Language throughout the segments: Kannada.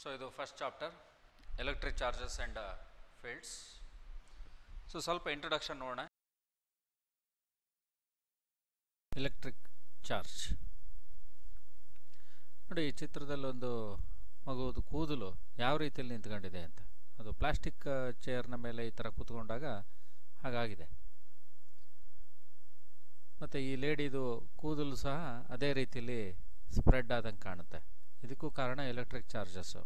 ಸೊ ಇದು first chapter electric charges and fields so ಸ್ವಲ್ಪ ಇಂಟ್ರೊಡಕ್ಷನ್ ನೋಡೋಣ ಎಲೆಕ್ಟ್ರಿಕ್ ಚಾರ್ಜ್ ನೋಡಿ ಈ ಚಿತ್ರದಲ್ಲಿ ಒಂದು ಮಗುವುದು ಕೂದಲು ಯಾವ ರೀತಿಯಲ್ಲಿ ನಿಂತ್ಕೊಂಡಿದೆ ಅಂತ ಅದು ಪ್ಲಾಸ್ಟಿಕ್ ಚೇರ್ನ ಮೇಲೆ ಈ ಥರ ಕೂತ್ಕೊಂಡಾಗ ಹಾಗಾಗಿದೆ ಮತ್ತು ಈ ಲೇಡಿದು ಕೂದಲು ಸಹ ಅದೇ ರೀತಿಯಲ್ಲಿ ಸ್ಪ್ರೆಡ್ ಆದಂಗೆ ಕಾಣುತ್ತೆ ಇದಕ್ಕೂ ಕಾರಣ ಎಲೆಕ್ಟ್ರಿಕ್ ಚಾರ್ಜಸ್ಸು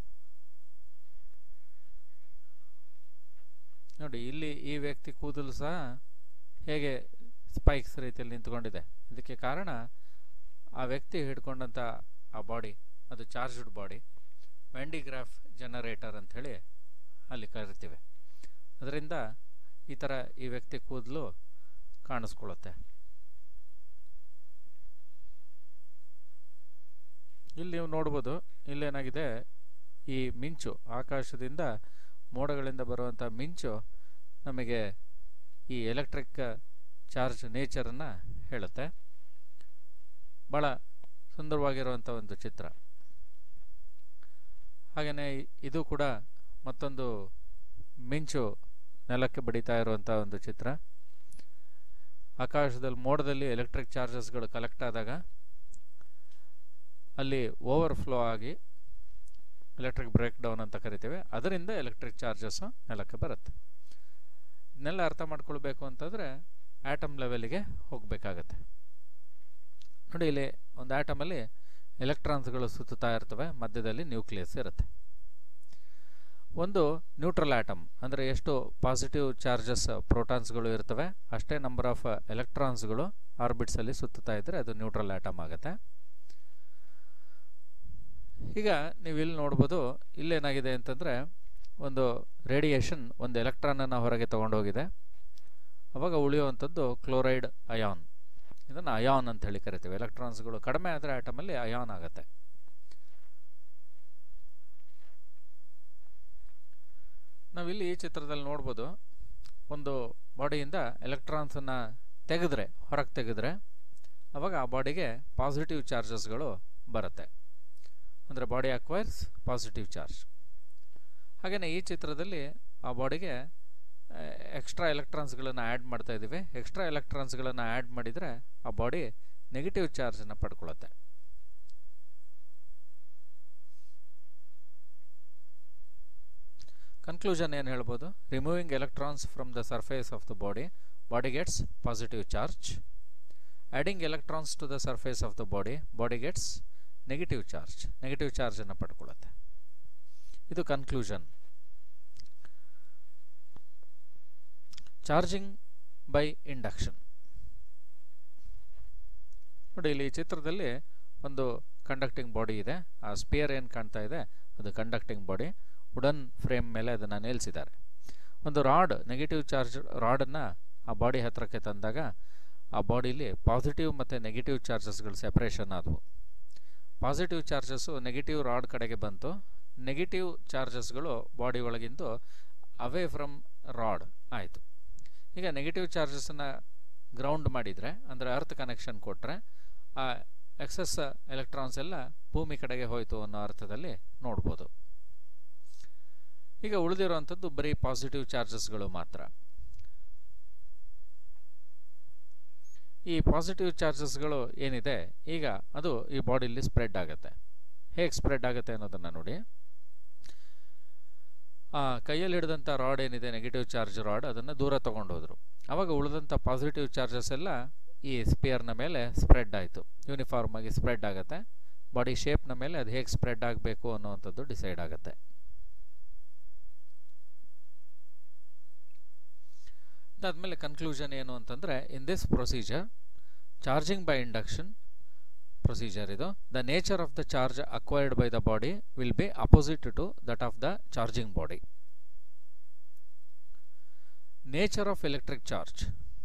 ನೋಡಿ ಇಲ್ಲಿ ಈ ವ್ಯಕ್ತಿ ಕೂದಲು ಸಹ ಹೇಗೆ ಸ್ಪೈಕ್ಸ್ ರೀತಿಯಲ್ಲಿ ನಿಂತ್ಕೊಂಡಿದೆ ಇದಕ್ಕೆ ಕಾರಣ ಆ ವ್ಯಕ್ತಿ ಹಿಡ್ಕೊಂಡಂಥ ಆ ಬಾಡಿ ಅದು ಚಾರ್ಜ್ಡ್ ಬಾಡಿ ವೆಂಡಿಗ್ರಾಫ್ ಜನರೇಟರ್ ಅಂಥೇಳಿ ಅಲ್ಲಿ ಕರಿತೀವಿ ಅದರಿಂದ ಈ ಥರ ಈ ವ್ಯಕ್ತಿ ಕೂದಲು ಕಾಣಿಸ್ಕೊಳ್ಳುತ್ತೆ ಇಲ್ಲಿ ನೀವು ನೋಡ್ಬೋದು ಇಲ್ಲೇನಾಗಿದೆ ಈ ಮಿಂಚು ಆಕಾಶದಿಂದ ಮೋಡಗಳಿಂದ ಬರುವಂಥ ಮಿಂಚು ನಮಗೆ ಈ ಎಲೆಕ್ಟ್ರಿಕ್ ಚಾರ್ಜ್ ನೇಚರನ್ನು ಹೇಳುತ್ತೆ ಭಾಳ ಸುಂದರವಾಗಿರುವಂಥ ಒಂದು ಚಿತ್ರ ಹಾಗೆಯೇ ಇದು ಕೂಡ ಮತ್ತೊಂದು ಮಿಂಚು ನೆಲಕ್ಕೆ ಬಡಿತಾ ಇರುವಂಥ ಒಂದು ಚಿತ್ರ ಆಕಾಶದಲ್ಲಿ ಮೋಡದಲ್ಲಿ ಎಲೆಕ್ಟ್ರಿಕ್ ಚಾರ್ಜಸ್ಗಳು ಕಲೆಕ್ಟ್ ಆದಾಗ ಅಲ್ಲಿ ಓವರ್ಫ್ಲೋ ಆಗಿ ಎಲೆಕ್ಟ್ರಿಕ್ ಬ್ರೇಕ್ ಡೌನ್ ಅಂತ ಕರಿತೇವೆ ಅದರಿಂದ ಎಲೆಕ್ಟ್ರಿಕ್ ಚಾರ್ಜಸ್ಸು ನೆಲಕ್ಕೆ ಬರುತ್ತೆ ಇದನ್ನೆಲ್ಲ ಅರ್ಥ ಮಾಡ್ಕೊಳ್ಬೇಕು ಅಂತಂದರೆ ಆ್ಯಟಮ್ ಲೆವೆಲಿಗೆ ಹೋಗಬೇಕಾಗತ್ತೆ ನೋಡಿ ಇಲ್ಲಿ ಒಂದು ಆ್ಯಟಮಲ್ಲಿ ಎಲೆಕ್ಟ್ರಾನ್ಸ್ಗಳು ಸುತ್ತುತ್ತಾ ಇರ್ತವೆ ಮಧ್ಯದಲ್ಲಿ ನ್ಯೂಕ್ಲಿಯಸ್ ಇರುತ್ತೆ ಒಂದು ನ್ಯೂಟ್ರಲ್ ಆಟಮ್ ಅಂದರೆ ಎಷ್ಟು ಪಾಸಿಟಿವ್ ಚಾರ್ಜಸ್ ಪ್ರೋಟಾನ್ಸ್ಗಳು ಇರ್ತವೆ ಅಷ್ಟೇ ನಂಬರ್ ಆಫ್ ಎಲೆಕ್ಟ್ರಾನ್ಸ್ಗಳು ಆರ್ಬಿಟ್ಸಲ್ಲಿ ಸುತ್ತುತ್ತಾ ಇದ್ದರೆ ಅದು ನ್ಯೂಟ್ರಲ್ ಆಟಮ್ ಆಗುತ್ತೆ ಈಗ ನೀವು ಇಲ್ಲಿ ನೋಡ್ಬೋದು ಇಲ್ಲೇನಾಗಿದೆ ಅಂತಂದರೆ ಒಂದು ರೇಡಿಯೇಷನ್ ಒಂದು ಎಲೆಕ್ಟ್ರಾನನ್ನು ಹೊರಗೆ ತೊಗೊಂಡೋಗಿದೆ ಅವಾಗ ಉಳಿಯುವಂಥದ್ದು ಕ್ಲೋರೈಡ್ ಅಯಾನ್ ಇದನ್ನು ಅಯಾನ್ ಅಂತ ಹೇಳಿ ಕರಿತೀವಿ ಎಲೆಕ್ಟ್ರಾನ್ಸ್ಗಳು ಕಡಿಮೆ ಆದರೆ ಆಟಮಲ್ಲಿ ಅಯಾನ್ ಆಗುತ್ತೆ ನಾವಿಲ್ಲಿ ಈ ಚಿತ್ರದಲ್ಲಿ ನೋಡ್ಬೋದು ಒಂದು ಬಾಡಿಯಿಂದ ಎಲೆಕ್ಟ್ರಾನ್ಸನ್ನು ತೆಗೆದ್ರೆ ಹೊರಗೆ ತೆಗೆದ್ರೆ ಅವಾಗ ಆ ಬಾಡಿಗೆ ಪಾಸಿಟಿವ್ ಚಾರ್ಜಸ್ಗಳು ಬರುತ್ತೆ ಅಂದರೆ ಬಾಡಿ ಅಕ್ವೈರ್ಸ್ ಪಾಸಿಟಿವ್ ಚಾರ್ಜ್ ಹಾಗೆಯೇ ಈ ಚಿತ್ರದಲ್ಲಿ ಆ ಬಾಡಿಗೆ ಎಕ್ಸ್ಟ್ರಾ ಎಲೆಕ್ಟ್ರಾನ್ಸ್ಗಳನ್ನು ಆ್ಯಡ್ ಮಾಡ್ತಾ ಇದ್ದೀವಿ ಎಕ್ಸ್ಟ್ರಾ ಎಲೆಕ್ಟ್ರಾನ್ಸ್ಗಳನ್ನು ಆ್ಯಡ್ ಮಾಡಿದರೆ ಆ ಬಾಡಿ ನೆಗೆಟಿವ್ ಚಾರ್ಜನ್ನು ಪಡ್ಕೊಳ್ಳುತ್ತೆ ಕನ್ಕ್ಲೂಷನ್ ಏನು ಹೇಳ್ಬೋದು removing electrons from the surface of the body body gets positive charge adding electrons to the surface of the body body gets negative charge negative ಚಾರ್ಜನ್ನು ಪಡ್ಕೊಳ್ಳುತ್ತೆ ಇದು ಕನ್ಕ್ಲೂಷನ್ ಚಾರ್ಜಿಂಗ್ ಬೈ ಇಂಡಕ್ಷನ್ ನೋಡಿ ಇಲ್ಲಿ ಈ ಚಿತ್ರದಲ್ಲಿ ಒಂದು ಕಂಡಕ್ಟಿಂಗ್ ಬಾಡಿ ಇದೆ ಆ ಸ್ಪಿಯರ್ ಏನು ಕಾಣ್ತಾ ಇದೆ ಅದು ಕಂಡಕ್ಟಿಂಗ್ ಬಾಡಿ ವುಡನ್ ಫ್ರೇಮ್ ಮೇಲೆ ಅದನ್ನು ನಿಲ್ಲಿಸಿದ್ದಾರೆ ಒಂದು ರಾಡ್ ನೆಗೆಟಿವ್ ಚಾರ್ಜ್ ರಾಡನ್ನು ಆ ಬಾಡಿ ಹತ್ತಿರಕ್ಕೆ ತಂದಾಗ ಆ ಬಾಡಿಲಿ ಪಾಸಿಟಿವ್ ಮತ್ತು ನೆಗೆಟಿವ್ ಚಾರ್ಜಸ್ಗಳು ಸೆಪ್ರೇಷನ್ ಆದವು ಪಾಸಿಟಿವ್ ಚಾರ್ಜಸ್ಸು ನೆಗೆಟಿವ್ ರಾಡ್ ಕಡೆಗೆ ಬಂತು ನೆಗೆಟಿವ್ ಚಾರ್ಜಸ್ಗಳು ಬಾಡಿ ಒಳಗಿಂದು ಅವೇ ಫ್ರಮ್ ರಾಡ್ ಆಯಿತು ಈಗ ನೆಗೆಟಿವ್ ಚಾರ್ಜಸನ್ನು ಗ್ರೌಂಡ್ ಮಾಡಿದರೆ ಅಂದರೆ ಅರ್ತ್ ಕನೆಕ್ಷನ್ ಕೊಟ್ಟರೆ ಆ ಎಕ್ಸಸ್ ಎಲೆಕ್ಟ್ರಾನ್ಸ್ ಎಲ್ಲ ಭೂಮಿ ಕಡೆಗೆ ಹೋಯಿತು ಅನ್ನೋ ಅರ್ಥದಲ್ಲಿ ನೋಡ್ಬೋದು ಈಗ ಉಳಿದಿರುವಂಥದ್ದು ಬರೀ ಪಾಸಿಟಿವ್ ಚಾರ್ಜಸ್ಗಳು ಮಾತ್ರ ಈ ಪಾಸಿಟಿವ್ ಚಾರ್ಜಸ್ಗಳು ಏನಿದೆ ಈಗ ಅದು ಈ ಬಾಡಿಲಿ ಸ್ಪ್ರೆಡ್ ಆಗುತ್ತೆ ಹೇಗೆ ಸ್ಪ್ರೆಡ್ ಆಗುತ್ತೆ ಅನ್ನೋದನ್ನು ನೋಡಿ ಆ ಕೈಯಲ್ಲಿ ಹಿಡಿದಂಥ ರಾಡ್ ಏನಿದೆ ನೆಗೆಟಿವ್ ಚಾರ್ಜ್ ರಾಡ್ ಅದನ್ನು ದೂರ ತೊಗೊಂಡು ಹೋದರು ಆವಾಗ ಉಳಿದಂಥ ಪಾಸಿಟಿವ್ ಚಾರ್ಜಸ್ ಎಲ್ಲ ಈ ಸ್ಪಿಯರ್ನ ಮೇಲೆ ಸ್ಪ್ರೆಡ್ ಆಯಿತು ಯೂನಿಫಾರ್ಮ್ ಆಗಿ ಸ್ಪ್ರೆಡ್ ಆಗುತ್ತೆ ಬಾಡಿ ಶೇಪ್ನ ಮೇಲೆ ಅದು ಹೇಗೆ ಸ್ಪ್ರೆಡ್ ಆಗಬೇಕು ಅನ್ನುವಂಥದ್ದು ಡಿಸೈಡ್ ಆಗುತ್ತೆ ಅದಾದಮೇಲೆ ಕನ್ಕ್ಲೂಷನ್ ಏನು ಅಂತಂದರೆ in this procedure charging by induction procedure ಇದು the nature of the charge acquired by the body will be opposite to that of the charging body nature of electric charge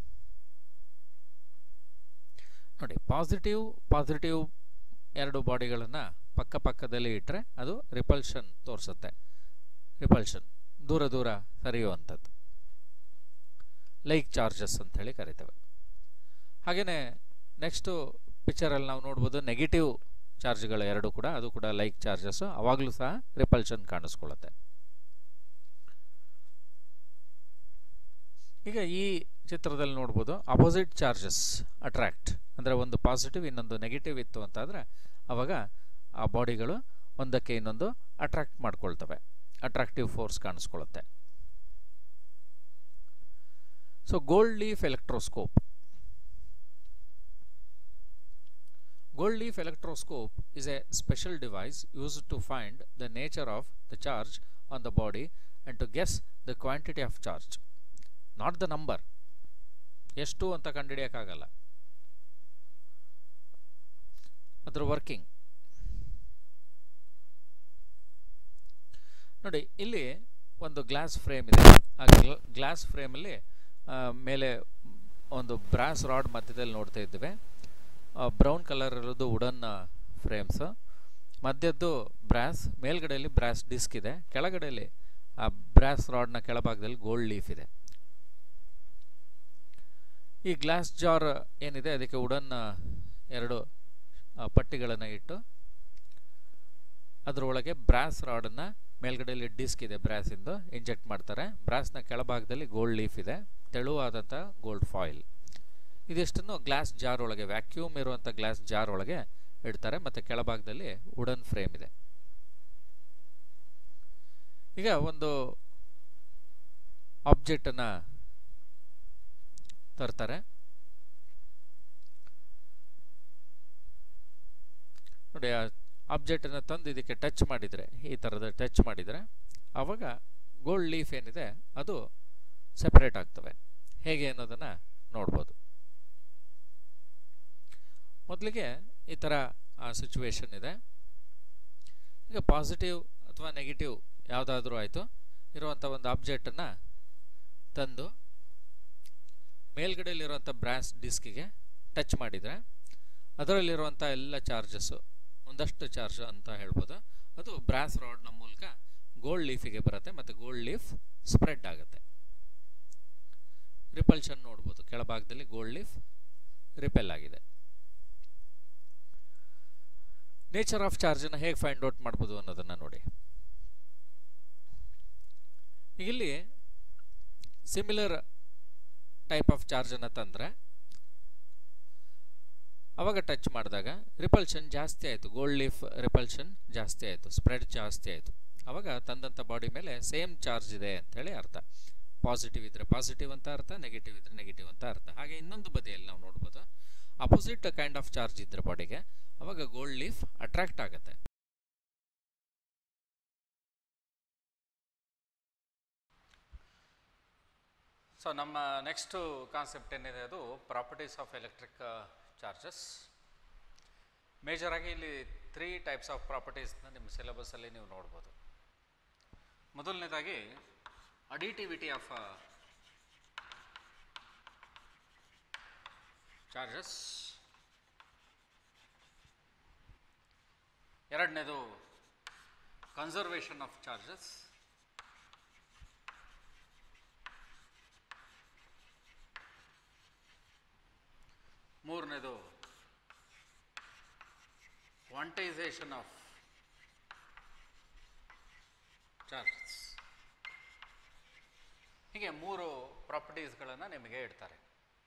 ನೋಡಿ ಪಾಸಿಟಿವ್ ಪಾಸಿಟಿವ್ ಎರಡು ಬಾಡಿಗಳನ್ನು ಪಕ್ಕ ಪಕ್ಕದಲ್ಲಿ ಇಟ್ಟರೆ ಅದು ರಿಪಲ್ಷನ್ ತೋರಿಸುತ್ತೆ ರಿಪಲ್ಷನ್ ದೂರ ದೂರ ಸರಿಯುವಂಥದ್ದು ಲೈಕ್ ಚಾರ್ಜಸ್ ಅಂತ ಹೇಳಿ ಕರಿತೇವೆ ಹಾಗೆಯೇ ನೆಕ್ಸ್ಟು ಪಿಕ್ಚರಲ್ಲಿ ನಾವು ನೋಡ್ಬೋದು ನೆಗೆಟಿವ್ ಚಾರ್ಜ್ಗಳ ಎರಡು ಕೂಡ ಅದು ಕೂಡ ಲೈಕ್ ಚಾರ್ಜಸ್ಸು ಅವಾಗಲೂ ಸಹ ರಿಪಲ್ಷನ್ ಕಾಣಿಸ್ಕೊಳ್ಳುತ್ತೆ ಈಗ ಈ ಚಿತ್ರದಲ್ಲಿ ನೋಡ್ಬೋದು ಅಪೋಸಿಟ್ ಚಾರ್ಜಸ್ ಅಟ್ರಾಕ್ಟ್ ಅಂದರೆ ಒಂದು ಪಾಸಿಟಿವ್ ಇನ್ನೊಂದು ನೆಗೆಟಿವ್ ಇತ್ತು ಅಂತಾದರೆ ಅವಾಗ ಆ ಬಾಡಿಗಳು ಒಂದಕ್ಕೆ ಇನ್ನೊಂದು ಅಟ್ರಾಕ್ಟ್ ಮಾಡ್ಕೊಳ್ತವೆ ಅಟ್ರಾಕ್ಟಿವ್ ಫೋರ್ಸ್ ಕಾಣಿಸ್ಕೊಳ್ಳುತ್ತೆ so gold leaf electroscope Gold leaf electroscope is a special device used to find the nature of the charge on the body and to guess the quantity of charge, not the number. ಎಷ್ಟು ಅಂತ ಕಂಡುಹಿಡಿಯೋಕ್ಕಾಗಲ್ಲ ಅದರ ವರ್ಕಿಂಗ್ ನೋಡಿ ಇಲ್ಲಿ ಒಂದು ಗ್ಲಾಸ್ ಫ್ರೇಮ್ ಇದೆ ಆ ಗ್ಲಾಸ್ ಫ್ರೇಮಲ್ಲಿ ಮೇಲೆ ಒಂದು ಬ್ರಾಸ್ ರಾಡ್ ಮಧ್ಯದಲ್ಲಿ ನೋಡ್ತಾ ಇದ್ದೇವೆ ಬ್ರೌನ್ ಕಲರ್ ಇರೋದು ವುಡನ್ ಫ್ರೇಮ್ಸ್ ಮಧ್ಯದ್ದು ಬ್ರಾಸ್ ಮೇಲ್ಗಡೆಯಲ್ಲಿ ಬ್ರಾಸ್ ಡಿಸ್ಕ್ ಇದೆ ಕೆಳಗಡೆಯಲ್ಲಿ ಆ ಬ್ರಾಸ್ ರಾಡ್ನ ಕೆಳಭಾಗದಲ್ಲಿ ಗೋಲ್ಡ್ ಲೀಫ್ ಇದೆ ಈ ಗ್ಲಾಸ್ ಜಾರ್ ಏನಿದೆ ಅದಕ್ಕೆ ವುಡನ್ ಎರಡು ಪಟ್ಟಿಗಳನ್ನು ಇಟ್ಟು ಅದರೊಳಗೆ ಬ್ರಾಸ್ ರಾಡನ್ನು ಮೇಲ್ಗಡೆಯಲ್ಲಿ ಡಿಸ್ಕ್ ಇದೆ ಬ್ರಾಸಿಂದು ಇಂಜೆಕ್ಟ್ ಮಾಡ್ತಾರೆ ಬ್ರಾಸ್ನ ಕೆಳಭಾಗದಲ್ಲಿ ಗೋಲ್ಡ್ ಲೀಫ್ ಇದೆ ತೆಳುವಾದಂಥ ಗೋಲ್ಡ್ ಫಾಯಿಲ್ ಇದಿಷ್ಟನ್ನು ಗ್ಲಾಸ್ ಜಾರ್ ಒಳಗೆ ವ್ಯಾಕ್ಯೂಮ್ ಇರುವಂಥ ಗ್ಲಾಸ್ ಜಾರ್ ಒಳಗೆ ಇಡ್ತಾರೆ ಮತ್ತು ಕೆಳಭಾಗದಲ್ಲಿ ವುಡನ್ ಫ್ರೇಮ್ ಇದೆ ಈಗ ಒಂದು ಆಬ್ಜೆಕ್ಟನ್ನು ತರ್ತಾರೆ ನೋಡಿ ಆ ಆಬ್ಜೆಕ್ಟನ್ನು ತಂದು ಇದಕ್ಕೆ ಟಚ್ ಮಾಡಿದರೆ ಈ ಥರದ ಟಚ್ ಮಾಡಿದರೆ ಆವಾಗ ಗೋಲ್ಡ್ ಲೀಫ್ ಏನಿದೆ ಅದು ಸೆಪರೇಟ್ ಆಗ್ತವೆ ಹೇಗೆ ಅನ್ನೋದನ್ನು ನೋಡ್ಬೋದು ಮೊದಲಿಗೆ ಈ ಥರ ಸಿಚುವೇಶನ್ ಇದೆ ಈಗ ಪಾಸಿಟಿವ್ ಅಥವಾ ನೆಗೆಟಿವ್ ಯಾವುದಾದ್ರೂ ಆಯಿತು ಇರುವಂಥ ಒಂದು ಆಬ್ಜೆಕ್ಟನ್ನು ತಂದು ಮೇಲ್ಗಡೆಯಲ್ಲಿರುವಂಥ ಬ್ರಾಸ್ ಡಿಸ್ಕಿಗೆ ಟಚ್ ಮಾಡಿದರೆ ಅದರಲ್ಲಿರುವಂಥ ಎಲ್ಲ ಚಾರ್ಜಸ್ಸು ಒಂದಷ್ಟು ಚಾರ್ಜ್ ಅಂತ ಹೇಳ್ಬೋದು ಅದು ಬ್ರಾಸ್ ರಾಡ್ನ ಮೂಲಕ ಗೋಲ್ಡ್ ಲೀಫಿಗೆ ಬರುತ್ತೆ ಮತ್ತು ಗೋಲ್ಡ್ ಲೀಫ್ ಸ್ಪ್ರೆಡ್ ಆಗುತ್ತೆ ರಿಪಲ್ಷನ್ ನೋಡ್ಬೋದು ಕೆಳಭಾಗದಲ್ಲಿ ಗೋಲ್ಡ್ ಲೀಫ್ ರಿಪೆಲ್ ಆಗಿದೆ ನೇಚರ್ ಆಫ್ ಚಾರ್ಜನ್ನು ಹೇಗೆ ಫೈಂಡ್ ಔಟ್ ಮಾಡ್ಬೋದು ಅನ್ನೋದನ್ನು ನೋಡಿ ಇಲ್ಲಿ ಸಿಮಿಲರ್ ಟೈಪ್ ಆಫ್ ಚಾರ್ಜನ್ನು ತಂದರೆ ಅವಾಗ ಟಚ್ ಮಾಡಿದಾಗ ರಿಪಲ್ಷನ್ ಜಾಸ್ತಿ ಆಯಿತು ಗೋಲ್ಡ್ ಲೀಫ್ ರಿಪಲ್ಷನ್ ಜಾಸ್ತಿ ಆಯಿತು ಸ್ಪ್ರೆಡ್ ಜಾಸ್ತಿ ಆಯಿತು ಅವಾಗ ತಂದಂಥ ಬಾಡಿ ಮೇಲೆ ಸೇಮ್ ಚಾರ್ಜ್ ಇದೆ ಅಂಥೇಳಿ ಅರ್ಥ ಪಾಸಿಟಿವ್ ಇದ್ದರೆ ಪಾಸಿಟಿವ್ ಅಂತ ಅರ್ಥ ನೆಗೆಟಿವ್ ಇದ್ದರೆ ನೆಗೆಟಿವ್ ಅಂತ ಅರ್ಥ ಹಾಗೆ ಇನ್ನೊಂದು ಬದಿಯಲ್ಲಿ ನಾವು ನೋಡ್ಬೋದು ಅಪೋಸಿಟ್ ಕೈಂಡ್ ಆಫ್ ಚಾರ್ಜ್ ಇದ್ದರೆ ಬಾಡಿಗೆ ಅವಾಗ ಗೋಲ್ಡ್ ಲೀಫ್ ಅಟ್ರಾಕ್ಟ್ ಆಗುತ್ತೆ ಸೊ ನಮ್ಮ ನೆಕ್ಸ್ಟು ಕಾನ್ಸೆಪ್ಟ್ ಏನಿದೆ ಅದು ಪ್ರಾಪರ್ಟೀಸ್ ಆಫ್ ಎಲೆಕ್ಟ್ರಿಕ್ ಚಾರ್ಜಸ್ ಮೇಜರಾಗಿ ಇಲ್ಲಿ ತ್ರೀ ಟೈಪ್ಸ್ ಆಫ್ ಪ್ರಾಪರ್ಟೀಸ್ನ ನಿಮ್ಮ ಸಿಲೆಬಸ್ಸಲ್ಲಿ ನೀವು ನೋಡ್ಬೋದು ಮೊದಲನೇದಾಗಿ ಅಡಿಟಿವಿಟಿ ಆಫ್ ಚಾರ್ಜಸ್ ಎರಡನೇದು ಕನ್ಸರ್ವೇಷನ್ ಆಫ್ ಚಾರ್ಜಸ್ ಮೂರನೇದು ಕ್ವಾಂಟೈಸೇಷನ್ ಆಫ್ ಚಾರ್ಜಸ್ ಹೀಗೆ ಮೂರು ಪ್ರಾಪರ್ಟೀಸ್ಗಳನ್ನು ನಿಮಗೆ ಇಡ್ತಾರೆ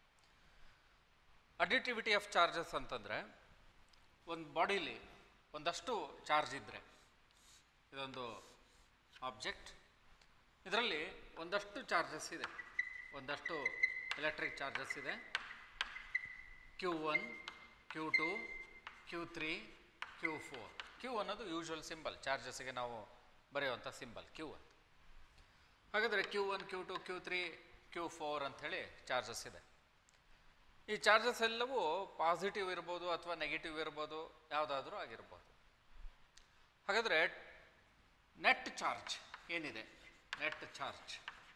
ಅಡಿಟಿವಿಟಿ ಆಫ್ ಚಾರ್ಜಸ್ ಅಂತಂದರೆ ಒಂದು ಬಾಡಿಲಿ ಒಂದಷ್ಟು ಚಾರ್ಜ್ ಇದ್ದರೆ ಇದೊಂದು ಆಬ್ಜೆಕ್ಟ್ ಇದರಲ್ಲಿ ಒಂದಷ್ಟು ಚಾರ್ಜಸ್ ಇದೆ ಒಂದಷ್ಟು ಎಲೆಕ್ಟ್ರಿಕ್ ಚಾರ್ಜಸ್ ಇದೆ Q one Q two Q three Q four Q ಅನ್ನೋದು ಯೂಶ್ವಲ್ ಸಿಂಬಲ್ ಚಾರ್ಜಸ್ಗೆ ನಾವು ಬರೆಯುವಂಥ ಸಿಂಬಲ್ ಕ್ಯೂ ಅಂತ ಹಾಗಾದರೆ Q one Q two Q three Q four ಅಂಥೇಳಿ ಚಾರ್ಜಸ್ ಇದೆ ಈ ಚಾರ್ಜಸ್ ಎಲ್ಲವೂ ಪಾಸಿಟಿವ್ ಇರ್ಬೋದು ಅಥವಾ ನೆಗೆಟಿವ್ ಇರ್ಬೋದು ಯಾವುದಾದ್ರೂ ಆಗಿರ್ಬೋದು ಹಾಗಾದರೆ ನೆಟ್ ಚಾರ್ಜ್ ಏನಿದೆ net charge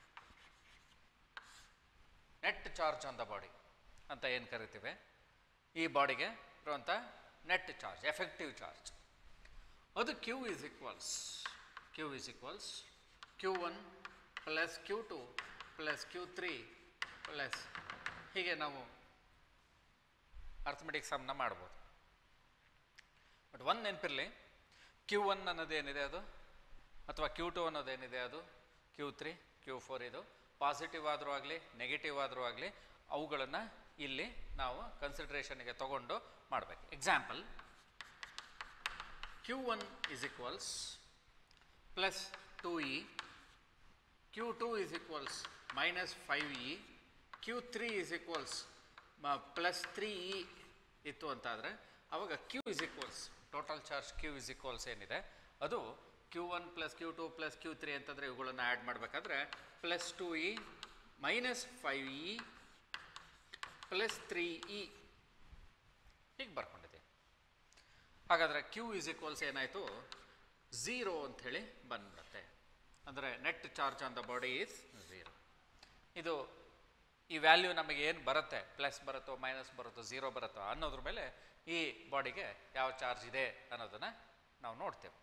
net charge on the body ಅಂತ ಏನು ಕರಿತೀವಿ ಈ ಬಾಡಿಗೆ ಇರುವಂಥ ನೆಟ್ ಚಾರ್ಜ್ ಎಫೆಕ್ಟಿವ್ ಚಾರ್ಜ್ ಅದು Q is equals Q is equals Q one plus Q two plus Q three plus ಹೀಗೆ ನಾವು ಅರ್ಥಮೆಟಿಕ್ ಸಮ್ನ ಮಾಡ್ಬೋದು ಬಟ್ ಒಂದು ನೆನಪಿರಲಿ ಕ್ಯೂ ಒನ್ ಅನ್ನೋದೇನಿದೆ ಅದು ಅಥವಾ ಕ್ಯೂ ಟು ಅನ್ನೋದೇನಿದೆ ಅದು ಕ್ಯೂ ತ್ರೀ ಕ್ಯೂ ಫೋರ್ ಇದು ಪಾಸಿಟಿವ್ ಆದರೂ ಆಗಲಿ ನೆಗೆಟಿವ್ ಆದರೂ ಆಗಲಿ ಅವುಗಳನ್ನು ಇಲ್ಲಿ ನಾವು ಕನ್ಸಿಡ್ರೇಷನ್ಗೆ ತಗೊಂಡು ಮಾಡಬೇಕು example q one is equals plus two e q two is equals minus five e q three is equals plus three e ಇತ್ತು ಅಂತಾದರೆ ಅವಾಗ q is equals total charge q is equals ಏನಿದೆ ಅದು q one plus Q two plus Q three ಅಂತಂದರೆ ಇವುಗಳನ್ನು ಆ್ಯಡ್ ಮಾಡಬೇಕಾದ್ರೆ plus two e minus five e plus three e ಹೀಗೆ ಬರ್ಕೊಂಡಿದೆ ಹಾಗಾದರೆ ಕ್ಯೂ ಇಸ್ ಈಕ್ವಲ್ಸ್ ಏನಾಯಿತು ಝೀರೋ ಅಂಥೇಳಿ ಬಂದ್ಬಿಡುತ್ತೆ ಅಂದರೆ net charge on the body is zero ಇದು ಈ ವ್ಯಾಲ್ಯೂ ನಮಗೆ ಏನು ಬರುತ್ತೆ ಪ್ಲಸ್ ಬರುತ್ತೋ ಮೈನಸ್ ಬರುತ್ತೋ ಝೀರೋ ಬರುತ್ತೋ ಅನ್ನೋದ್ರ ಮೇಲೆ ಈ ಬಾಡಿಗೆ ಯಾವ ಚಾರ್ಜ್ ಇದೆ ಅನ್ನೋದನ್ನು ನಾವು ನೋಡ್ತೇವೆ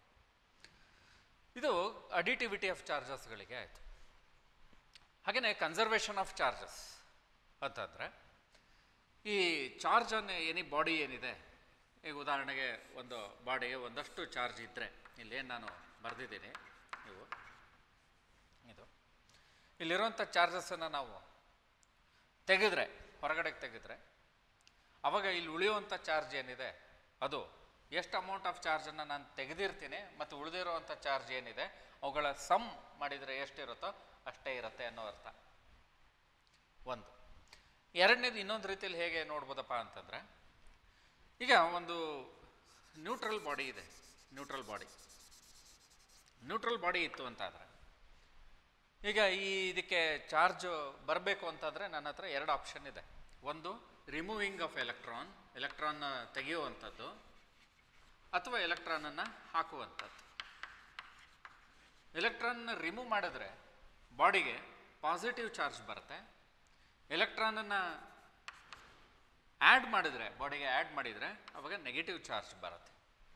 ಇದು ಅಡಿಟಿವಿಟಿ ಆಫ್ ಚಾರ್ಜಸ್ಗಳಿಗೆ ಆಯಿತು ಹಾಗೆಯೇ ಕನ್ಸರ್ವೇಷನ್ ಆಫ್ ಚಾರ್ಜಸ್ ಅಂತಂದರೆ ಈ ಚಾರ್ಜ್ ಅನ್ನು ಎನಿ ಬಾಡಿ ಏನಿದೆ ಈಗ ಉದಾಹರಣೆಗೆ ಒಂದು ಬಾಡಿಗೆ ಒಂದಷ್ಟು ಚಾರ್ಜ್ ಇದ್ದರೆ ಇಲ್ಲೇನು ನಾನು ಬರೆದಿದ್ದೀನಿ ನೀವು ಇದು ಇಲ್ಲಿರುವಂಥ ಚಾರ್ಜಸನ್ನು ನಾವು ತೆಗೆದ್ರೆ ಹೊರಗಡೆಗೆ ತೆಗೆದ್ರೆ ಅವಾಗ ಇಲ್ಲಿ ಉಳಿಯುವಂಥ ಚಾರ್ಜ್ ಏನಿದೆ ಅದು ಎಷ್ಟು ಅಮೌಂಟ್ ಆಫ್ ಚಾರ್ಜನ್ನು ನಾನು ತೆಗೆದಿರ್ತೀನಿ ಮತ್ತು ಉಳಿದಿರುವಂಥ ಚಾರ್ಜ್ ಏನಿದೆ ಅವುಗಳ ಸಮ್ ಮಾಡಿದರೆ ಎಷ್ಟಿರುತ್ತೋ ಅಷ್ಟೇ ಇರುತ್ತೆ ಅನ್ನೋ ಅರ್ಥ ಒಂದು ಎರಡನೇದು ಇನ್ನೊಂದು ರೀತಿಯಲ್ಲಿ ಹೇಗೆ ನೋಡ್ಬೋದಪ್ಪ ಅಂತಂದರೆ ಈಗ ಒಂದು ನ್ಯೂಟ್ರಲ್ ಬಾಡಿ ಇದೆ ನ್ಯೂಟ್ರಲ್ ಬಾಡಿ ನ್ಯೂಟ್ರಲ್ ಬಾಡಿ ಇತ್ತು ಅಂತಾದರೆ ಈಗ ಈ ಇದಕ್ಕೆ ಚಾರ್ಜ್ ಬರಬೇಕು ಅಂತಂದರೆ ನನ್ನ ಹತ್ರ ಎರಡು ಆಪ್ಷನ್ ಇದೆ ಒಂದು ರಿಮೂವಿಂಗ್ ಆಫ್ ಎಲೆಕ್ಟ್ರಾನ್ ಎಲೆಕ್ಟ್ರಾನ್ನ ತೆಗೆಯುವಂಥದ್ದು ಅಥವಾ ಎಲೆಕ್ಟ್ರಾನನ್ನು ಹಾಕುವಂಥದ್ದು ಎಲೆಕ್ಟ್ರಾನ್ನ ರಿಮೂವ್ ಮಾಡಿದ್ರೆ ಬಾಡಿಗೆ ಪಾಸಿಟಿವ್ ಚಾರ್ಜ್ ಬರುತ್ತೆ ಎಲೆಕ್ಟ್ರಾನನ್ನು ಆ್ಯಡ್ ಮಾಡಿದರೆ ಬಾಡಿಗೆ ಆ್ಯಡ್ ಮಾಡಿದರೆ ಅವಾಗ ನೆಗೆಟಿವ್ ಚಾರ್ಜ್ ಬರುತ್ತೆ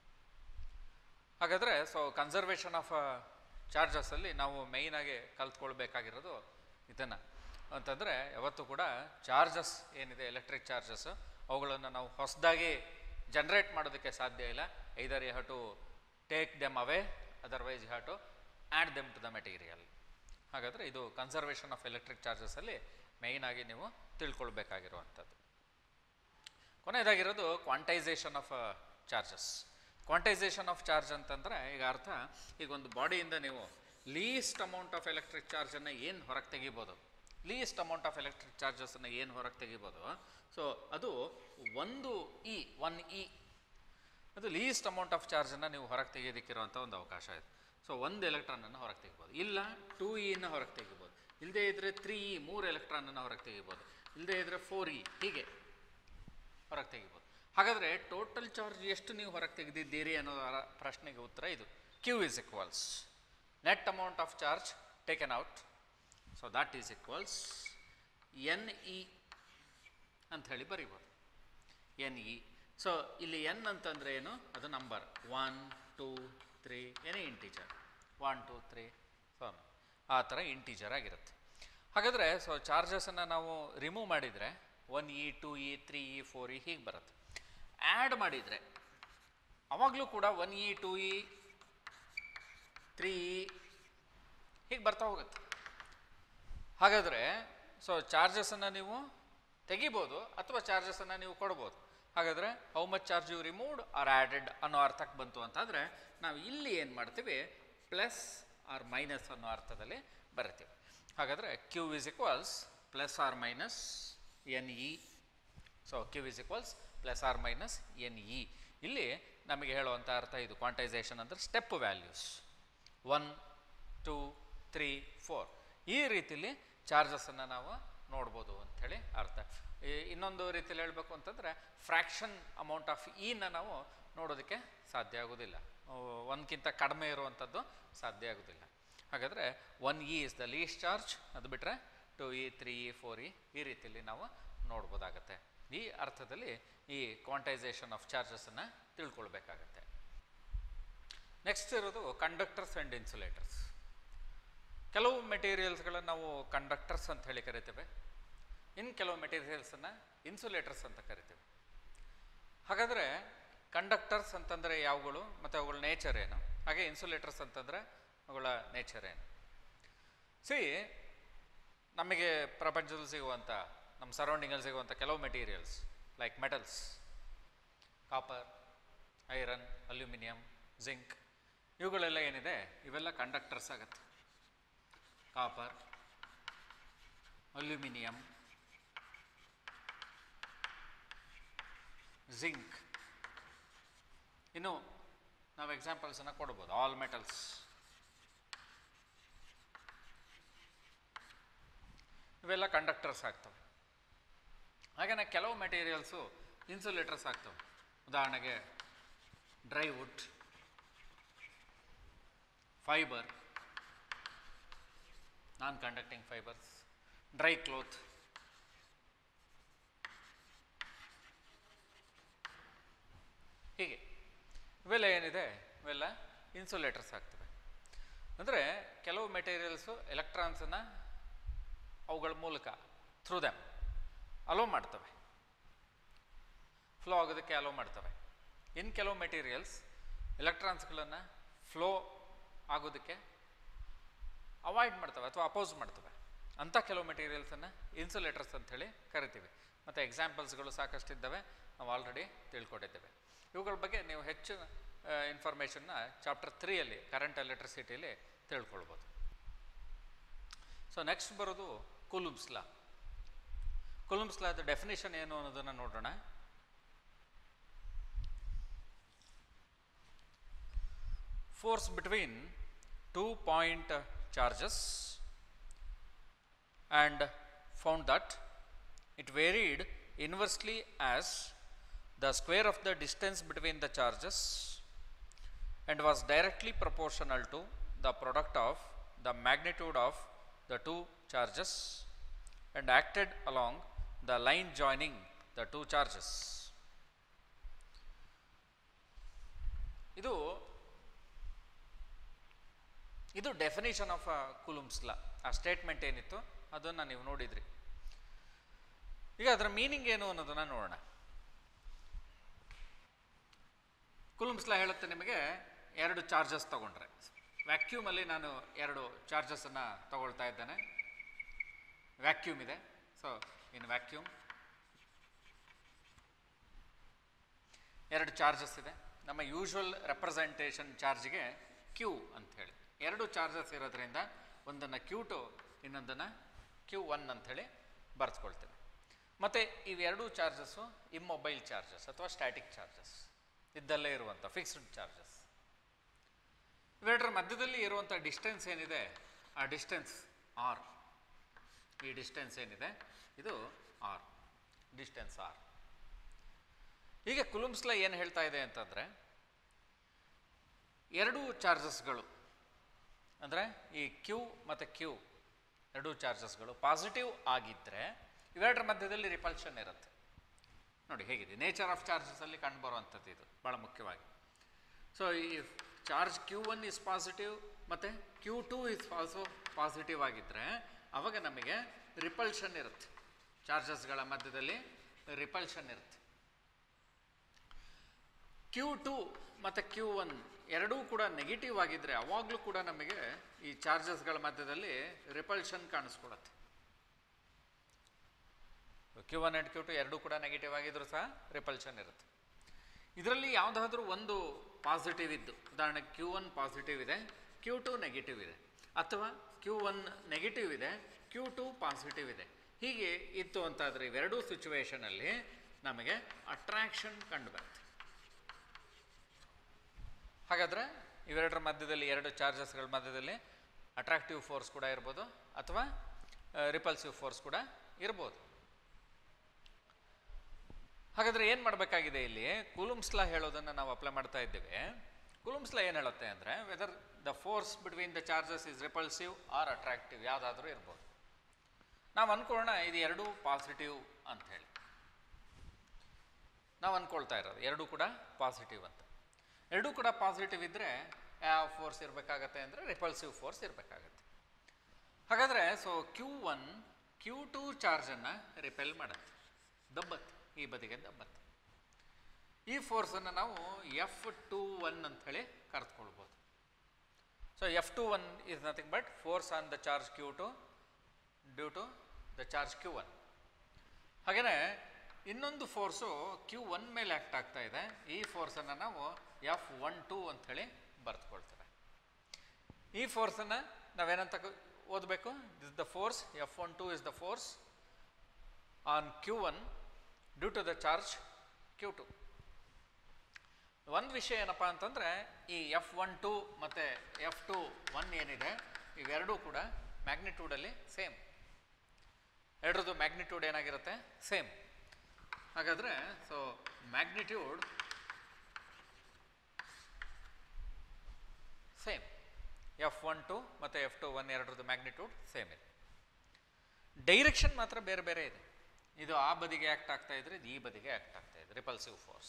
ಹಾಗಾದರೆ ಸೊ ಕನ್ಸರ್ವೇಷನ್ ಆಫ್ ಚಾರ್ಜಸಲ್ಲಿ ನಾವು ಮೇಯ್ನಾಗಿ ಕಲ್ತ್ಕೊಳ್ಬೇಕಾಗಿರೋದು ಇದನ್ನು ಅಂತಂದರೆ ಯಾವತ್ತೂ ಕೂಡ ಚಾರ್ಜಸ್ ಏನಿದೆ ಎಲೆಕ್ಟ್ರಿಕ್ ಚಾರ್ಜಸ್ ಅವುಗಳನ್ನು ನಾವು ಹೊಸದಾಗಿ ಜನ್ರೇಟ್ ಮಾಡೋದಕ್ಕೆ ಸಾಧ್ಯ ಇಲ್ಲ either you have to take them away otherwise you have to add them to the material ಹಾಗಾದರೆ ಇದು ಕನ್ಸರ್ವೇಷನ್ ಆಫ್ ಎಲೆಕ್ಟ್ರಿಕ್ ಚಾರ್ಜಸಲ್ಲಿ ಮೇಯ್ನಾಗಿ ನೀವು ತಿಳ್ಕೊಳ್ಬೇಕಾಗಿರುವಂಥದ್ದು ಕೊನೆಯದಾಗಿರೋದು quantization of charges quantization of charge ಅಂತಂದರೆ ಈಗ ಅರ್ಥ ಈಗ ಒಂದು ಬಾಡಿಯಿಂದ ನೀವು ಲೀಸ್ಟ್ ಅಮೌಂಟ್ ಆಫ್ ಎಲೆಕ್ಟ್ರಿಕ್ ಚಾರ್ಜನ್ನು ಏನು ಹೊರಗೆ ತೆಗಿಬೋದು ಲೀಸ್ಟ್ ಅಮೌಂಟ್ ಆಫ್ ಎಲೆಕ್ಟ್ರಿಕ್ ಚಾರ್ಜಸನ್ನು ಏನು ಹೊರಗೆ ತೆಗಿಬೋದು ಸೊ ಅದು ಒಂದು ಇ ಒನ್ ಇ ಅದು ಲೀಸ್ಟ್ ಅಮೌಂಟ್ ಆಫ್ ಚಾರ್ಜನ್ನು ನೀವು ಹೊರಗೆ ತೆಗೆಯೋದಕ್ಕಿರುವಂಥ ಒಂದು ಅವಕಾಶ ಇದೆ ಸೊ ಒಂದು ಎಲೆಕ್ಟ್ರಾನನ್ನು ಹೊರಗೆ ತೆಗಿಬೋದು ಇಲ್ಲ ಟೂ ಇನ ಹೊರಗೆ ತೆಗಿಬೋದು ಇಲ್ಲದೇ ಇದ್ದರೆ ತ್ರೀ ಇ ಮೂರು ಎಲೆಕ್ಟ್ರಾನನ್ನು ಹೊರಗೆ ತೆಗಿಬೋದು ಇಲ್ಲದೇ ಇದ್ದರೆ ಫೋರ್ ಇ ಹೀಗೆ ಹೊರಗೆ ತೆಗಿಬೋದು ಹಾಗಾದರೆ ಟೋಟಲ್ ಚಾರ್ಜ್ ಎಷ್ಟು ನೀವು ಹೊರಗೆ ತೆಗೆದಿದ್ದೀರಿ ಅನ್ನೋದರ ಪ್ರಶ್ನೆಗೆ ಉತ್ತರ ಇದು q is equals net amount of charge taken out so that is equals n e ಅಂತ ಹೇಳಿ ಬರಿಬೋದು ಎನ್ ಇ ಸೊ ಇಲ್ಲಿ ಎನ್ ಅಂತಂದರೆ ಏನು ಅದು number one two three any integer one two three so ಆ ಥರ ಇಂಟೀಜರ್ ಆಗಿರುತ್ತೆ ಹಾಗಾದರೆ ಸೊ ಚಾರ್ಜಸನ್ನು ನಾವು ರಿಮೂವ್ ಮಾಡಿದರೆ one e two e three e four e ಹೀಗೆ ಬರುತ್ತೆ ಆ್ಯಡ್ ಮಾಡಿದರೆ ಅವಾಗಲೂ ಕೂಡ one e two e three e ಹೀಗೆ ಬರ್ತಾ ಹೋಗುತ್ತೆ ಹಾಗಾದರೆ ಸೊ ಚಾರ್ಜಸನ್ನು ನೀವು ತೆಗಿಬೋದು ಅಥವಾ ಚಾರ್ಜಸನ್ನು ನೀವು ಕೊಡ್ಬೋದು ಹಾಗಾದರೆ how much charge you removed or added ಅನ್ನೋ ಅರ್ಥಕ್ಕೆ ಬಂತು ಅಂತಂದರೆ ನಾವು ಇಲ್ಲಿ ಏನು ಮಾಡ್ತೀವಿ ಪ್ಲಸ್ ಆರ್ ಮೈನಸ್ ಅನ್ನೋ ಅರ್ಥದಲ್ಲಿ ಬರಿತೀವಿ ಹಾಗಾದರೆ q is equals plus or minus n e so q is equals plus or minus n e ಇಲ್ಲಿ ನಮಗೆ ಹೇಳುವಂಥ ಅರ್ಥ ಇದು ಕ್ವಾಂಟೈಸೇಷನ್ ಅಂದರೆ step values one two three four ಈ ರೀತಿಲಿ ಚಾರ್ಜಸನ್ನು ನಾವು ನೋಡ್ಬೋದು ಅಂಥೇಳಿ ಅರ್ಥ ಈ- ಇನ್ನೊಂದು ರೀತಿಯಲ್ಲಿ ಹೇಳಬೇಕು ಅಂತಂದರೆ ಫ್ರ್ಯಾಕ್ಷನ್ ಅಮೌಂಟ್ ಆಫ್ ಇನ ನಾವು ನೋಡೋದಕ್ಕೆ ಸಾಧ್ಯ ಆಗೋದಿಲ್ಲ ಒಂದಕ್ಕಿಂತ ಕಡಿಮೆ ಇರುವಂಥದ್ದು ಸಾಧ್ಯ ಆಗೋದಿಲ್ಲ ಹಾಗಾದರೆ one e is the least charge ಅದು ಬಿಟ್ಟರೆ two e three e four e ಈ ರೀತಿಯಲ್ಲಿ ನಾವು ನೋಡ್ಬೋದಾಗತ್ತೆ ಈ ಅರ್ಥದಲ್ಲಿ ಈ ಕ್ವಾಂಟೈಸೇಷನ್ ಆಫ್ ಚಾರ್ಜಸನ್ನು ತಿಳ್ಕೊಳ್ಬೇಕಾಗತ್ತೆ ನೆಕ್ಸ್ಟ್ ಇರೋದು ಕಂಡಕ್ಟರ್ಸ್ ಆ್ಯಂಡ್ ಇನ್ಸುಲೇಟರ್ಸ್ ಕೆಲವು ಮೆಟೀರಿಯಲ್ಸ್ಗಳನ್ನು ನಾವು ಕಂಡಕ್ಟರ್ಸ್ ಅಂತ ಹೇಳಿ ಕರಿತೇವೆ ಇನ್ನು ಕೆಲವು ಮೆಟೀರಿಯಲ್ಸನ್ನು ಇನ್ಸುಲೇಟರ್ಸ್ ಅಂತ ಕರಿತೇವೆ ಹಾಗಾದರೆ ಕಂಡಕ್ಟರ್ಸ್ ಅಂತಂದರೆ ಯಾವುಗಳು ಮತ್ತು ಅವುಗಳ ನೇಚರ್ ಏನು ಹಾಗೆ ಇನ್ಸುಲೇಟರ್ಸ್ ಅಂತಂದರೆ ಅವುಗಳ ನೇಚರ್ ಏನು ಸಿ ನಮಗೆ ಪ್ರಪಂಚದಲ್ಲಿ ಸಿಗುವಂಥ ನಮ್ಮ ಸರೌಂಡಿಂಗಲ್ಲಿ ಸಿಗುವಂಥ ಕೆಲವು materials like metals copper iron aluminium zinc ಇವುಗಳೆಲ್ಲ ಏನಿದೆ ಇವೆಲ್ಲ ಕಂಡಕ್ಟರ್ಸ್ ಆಗುತ್ತೆ ಕಾಪರ್ ಅಲ್ಯೂಮಿನಿಯಂ ಜಿಂಕ್ ಇನ್ನು ನಾವು ಎಕ್ಸಾಂಪಲ್ಸನ್ನು ಕೊಡ್ಬೋದು ಆಲ್ ಮೆಟಲ್ಸ್ ಇವೆಲ್ಲ ಕಂಡಕ್ಟರ್ಸ್ ಆಗ್ತವೆ ಹಾಗೆಯೇ ಕೆಲವು ಮೆಟೀರಿಯಲ್ಸು ಇನ್ಸುಲೇಟರ್ಸ್ ಆಗ್ತವೆ ಉದಾಹರಣೆಗೆ dry wood fibre non conducting fibres dry cloth ಹೀಗೆ ಇವೆಲ್ಲ ಏನಿದೆ ಇವೆಲ್ಲ ಇನ್ಸುಲೇಟರ್ಸ್ ಆಗ್ತವೆ ಅಂದರೆ ಕೆಲವು ಮೆಟೀರಿಯಲ್ಸು ಎಲೆಕ್ಟ್ರಾನ್ಸನ್ನು ಅವುಗಳ ಮೂಲಕ ಥ್ರೂ ದೆಮ್ ಅಲೋ ಮಾಡ್ತವೆ ಫ್ಲೋ ಆಗೋದಕ್ಕೆ ಅಲೋ ಮಾಡ್ತವೆ ಇನ್ನು ಕೆಲವು ಮೆಟೀರಿಯಲ್ಸ್ ಎಲೆಕ್ಟ್ರಾನ್ಸ್ಗಳನ್ನು ಫ್ಲೋ ಆಗೋದಕ್ಕೆ ಅವಾಯ್ಡ್ ಮಾಡ್ತವೆ ಅಥವಾ ಅಪೋಸ್ ಮಾಡ್ತವೆ ಅಂಥ ಕೆಲವು ಮೆಟೀರಿಯಲ್ಸನ್ನು ಇನ್ಸುಲೇಟರ್ಸ್ ಅಂಥೇಳಿ ಕರಿತೀವಿ ಮತ್ತು ಎಕ್ಸಾಂಪಲ್ಸ್ಗಳು ಸಾಕಷ್ಟಿದ್ದಾವೆ ನಾವು ಆಲ್ರೆಡಿ ತಿಳ್ಕೊಂಡಿದ್ದೇವೆ ಇವುಗಳ ಬಗ್ಗೆ ನೀವು ಹೆಚ್ಚು ಇನ್ಫಾರ್ಮೇಷನ್ನ ಚಾಪ್ಟರ್ ತ್ರೀಯಲ್ಲಿ ಕರೆಂಟ್ ಎಲೆಕ್ಟ್ರಿಸಿಟಿಯಲ್ಲಿ ತಿಳ್ಕೊಳ್ಬೋದು ಸೊ ನೆಕ್ಸ್ಟ್ ಬರೋದು ಕುಲುಮ್ಸ್ ಲಾ ಕುಲುಮ್ಸ್ ಲಾದ ಡೆಫಿನೇಷನ್ ಏನು ಅನ್ನೋದನ್ನು ನೋಡೋಣ force between two point charges and found that it varied inversely as the square of the distance between the charges and was directly proportional to the product of the magnitude of the two charges and acted along the line joining the two charges. ಇದು ಇದು ಡೆಫಿನೇಷನ್ ಆಫ್ ಕುಲುಮ್ಸ್ ಲಾ ಆ ಸ್ಟೇಟ್ಮೆಂಟ್ ಏನಿತ್ತು ಅದನ್ನು ನೀವು ನೋಡಿದ್ರಿ ಈಗ ಅದರ ಮೀನಿಂಗ್ ಏನು ಅನ್ನೋದನ್ನು ನೋಡೋಣ ಕುಲುಮ್ಸ್ ಲಾ ಹೇಳುತ್ತೆ ನಿಮಗೆ ಎರಡು ಚಾರ್ಜಸ್ ತಗೊಂಡ್ರೆ ವ್ಯಾಕ್ಯೂಮಲ್ಲಿ ನಾನು ಎರಡು ಚಾರ್ಜಸನ್ನು ತಗೊಳ್ತಾ ಇದ್ದೇನೆ ವ್ಯಾಕ್ಯೂಮ್ ಇದೆ ಸೊ ಇನ್ ವ್ಯಾಕ್ಯೂಮ್ ಎರಡು ಚಾರ್ಜಸ್ ಇದೆ ನಮ್ಮ ಯೂಶ್ವಲ್ ರೆಪ್ರೆಸೆಂಟೇಷನ್ ಚಾರ್ಜ್ಗೆ ಕ್ಯೂ ಅಂತ ಹೇಳಿ ಎರಡು ಚಾರ್ಜಸ್ ಇರೋದ್ರಿಂದ ಒಂದನ್ನು ಕ್ಯೂ ಟು ಇನ್ನೊಂದನ್ನು ಕ್ಯೂ ಒನ್ ಅಂಥೇಳಿ ಬರೆಸ್ಕೊಳ್ತೇವೆ ಮತ್ತು ಇವೆರಡೂ ಚಾರ್ಜಸ್ಸು ಇಮ್ಮೊಬೈಲ್ ಚಾರ್ಜಸ್ ಅಥವಾ ಸ್ಟ್ಯಾಟಿಕ್ ಚಾರ್ಜಸ್ ಇದ್ದಲ್ಲೇ ಇರುವಂಥ ಫಿಕ್ಸ್ಡ್ ಚಾರ್ಜಸ್ ಇವೆರಡರ ಮಧ್ಯದಲ್ಲಿ ಇರುವಂಥ ಡಿಸ್ಟೆನ್ಸ್ ಏನಿದೆ ಆ ಡಿಸ್ಟೆನ್ಸ್ ಆರ್ ಈ ಡಿಸ್ಟೆನ್ಸ್ ಏನಿದೆ ಇದು ಆರ್ ಡಿಸ್ಟೆನ್ಸ್ ಆರ್ ಈಗ ಕುಲುಮ್ಸ್ಲ ಏನು ಹೇಳ್ತಾ ಇದೆ ಅಂತಂದರೆ ಎರಡೂ ಚಾರ್ಜಸ್ಗಳು ಅಂದರೆ ಈ ಕ್ಯೂ ಮತ್ತು ಕ್ಯೂ ಎರಡೂ ಚಾರ್ಜಸ್ಗಳು ಪಾಸಿಟಿವ್ ಆಗಿದ್ದರೆ ಇವೆರಡರ ಮಧ್ಯದಲ್ಲಿ ರಿಪಲ್ಷನ್ ಇರುತ್ತೆ ನೋಡಿ ಹೇಗಿದೆ ನೇಚರ್ ಆಫ್ ಚಾರ್ಜಸಲ್ಲಿ ಕಂಡುಬರುವಂಥದ್ದು ಇದು ಭಾಳ ಮುಖ್ಯವಾಗಿ ಸೊ ಈ charge q one is positive ಮತ್ತು q two is also positive ಆಗಿದ್ದರೆ ಅವಾಗ ನಮಗೆ ರಿಪಲ್ಷನ್ ಇರುತ್ತೆ ಚಾರ್ಜಸ್ಗಳ ಮಧ್ಯದಲ್ಲಿ ರಿಪಲ್ಷನ್ ಇರುತ್ತೆ ಕ್ಯೂ ಟು ಮತ್ತು ಕ್ಯೂ ಒನ್ ಎರಡೂ ಕೂಡ ನೆಗೆಟಿವ್ ಆಗಿದ್ದರೆ ಅವಾಗಲೂ ಕೂಡ ನಮಗೆ ಈ ಚಾರ್ಜಸ್ಗಳ ಮಧ್ಯದಲ್ಲಿ ರಿಪಲ್ಷನ್ ಕಾಣಿಸ್ಕೊಳತ್ತೆ q one and Q two ಎರಡೂ ಕೂಡ ನೆಗೆಟಿವ್ ಆಗಿದ್ರು ಸಹ ರಿಪಲ್ಷನ್ ಇರುತ್ತೆ ಇದರಲ್ಲಿ ಯಾವುದಾದ್ರೂ ಒಂದು ಪಾಸಿಟಿವ್ ಇದ್ದು ಉದಾಹರಣೆಗೆ ಕ್ಯೂ ಒನ್ ಪಾಸಿಟಿವ್ ಇದೆ ಕ್ಯೂ ಟು ನೆಗೆಟಿವ್ ಇದೆ ಅಥವಾ ಕ್ಯೂ ಒನ್ ನೆಗೆಟಿವ್ ಇದೆ ಕ್ಯೂ ಟು ಪಾಸಿಟಿವ್ ಇದೆ ಹೀಗೆ ಇತ್ತು ಅಂತಾದರೆ ಇವೆರಡೂ ಸಿಚುವೇಷನಲ್ಲಿ ನಮಗೆ ಅಟ್ರಾಕ್ಷನ್ ಕಂಡುಬರುತ್ತೆ ಹಾಗಾದರೆ ಇವೆರಡರ ಮಧ್ಯದಲ್ಲಿ ಎರಡು ಚಾರ್ಜಸ್ಗಳ ಮಧ್ಯದಲ್ಲಿ ಅಟ್ರಾಕ್ಟಿವ್ ಫೋರ್ಸ್ ಕೂಡ ಇರ್ಬೋದು ಅಥವಾ ರಿಪಲ್ಸಿವ್ ಫೋರ್ಸ್ ಕೂಡ ಇರ್ಬೋದು ಹಾಗಾದರೆ ಏನು ಮಾಡಬೇಕಾಗಿದೆ ಇಲ್ಲಿ ಕುಲುಮ್ಸ್ಲಾ ಹೇಳೋದನ್ನು ನಾವು ಅಪ್ಲೈ ಮಾಡ್ತಾ ಇದ್ದೇವೆ ಕುಲುಮ್ಸ್ಲಾ ಏನು ಹೇಳುತ್ತೆ ಅಂದರೆ whether the force between the charges is repulsive or attractive ಯಾವುದಾದ್ರೂ ಇರ್ಬೋದು ನಾವು ಅಂದ್ಕೊಳ್ಳೋಣ ಇದು ಎರಡೂ ಪಾಸಿಟಿವ್ ಅಂತ ಹೇಳಿ ನಾವು ಅಂದ್ಕೊಳ್ತಾ ಇರೋದು ಎರಡೂ ಕೂಡ ಪಾಸಿಟಿವ್ ಅಂತ ಎರಡೂ ಕೂಡ ಪಾಸಿಟಿವ್ ಇದ್ದರೆ ಯಾವ ಫೋರ್ಸ್ ಇರಬೇಕಾಗತ್ತೆ ಅಂದರೆ ರಿಪಲ್ಸಿವ್ ಫೋರ್ಸ್ ಇರಬೇಕಾಗತ್ತೆ ಹಾಗಾದರೆ so Q one q two ಚಾರ್ಜನ್ನು ರಿಪೆಲ್ ಮಾಡುತ್ತೆ ದಬ್ಬತ್ತೆ ಈ ಬದಿಗೆ ದಬ್ಬತ್ತೆ ಈ ಫೋರ್ಸನ್ನು ನಾವು ಎಫ್ ಟು ಒನ್ ಅಂತ ಹೇಳಿ ಕರೆದುಕೊಳ್ಬೋದು so F two one is nothing but force on the charge q two due to the charge q one ಹಾಗೆಯೇ ಇನ್ನೊಂದು ಫೋರ್ಸು ಕ್ಯೂ ಒನ್ ಮೇಲೆ ಆ್ಯಕ್ಟ್ ಆಗ್ತಾ ಇದೆ ಈ ಫೋರ್ಸನ್ನು ನಾವು ಎಫ್ ಒನ್ ಟು ಅಂಥೇಳಿ ಬರೆದುಕೊಳ್ತೇವೆ ಈ ಫೋರ್ಸನ್ನು ನಾವೇನಂತ ಕ- ಓದಬೇಕು this the force F one two is the force on q one due to the charge q two ಒಂದು ವಿಷಯ ಏನಪ್ಪ ಅಂತಂದರೆ ಈ ಎಫ್ ಒನ್ ಟು ಮತ್ತು ಎಫ್ ಟು ಒನ್ ಏನಿದೆ ಇವೆರಡೂ ಕೂಡ ಮ್ಯಾಗ್ನಿಟ್ಯೂಡಲ್ಲಿ ಸೇಮ್ ಎರಡರದ್ದು ಮ್ಯಾಗ್ನಿಟ್ಯೂಡ್ ಏನಾಗಿರುತ್ತೆ ಸೇಮ್ ಹಾಗಾದರೆ so magnitude same F one two ಮತ್ತು ಎಫ್ ಟು ಒನ್ ಎರಡರದ್ದು ಮ್ಯಾಗ್ನಿಟ್ಯೂಡ್ ಸೇಮ್ ಇದೆ ಡೈರೆಕ್ಷನ್ ಮಾತ್ರ ಬೇರೆ ಬೇರೆ ಇದೆ ಇದು ಆ ಬದಿಗೆ ಆ್ಯಕ್ಟ್ ಆಗ್ತಾ ಇದ್ರೆ ಇದು ಈ ಬದಿಗೆ ಆ್ಯಕ್ಟ್ ಆಗ್ತಾ ಇದೆ ರಿಪಲ್ಸಿವ್ ಫೋರ್ಸ್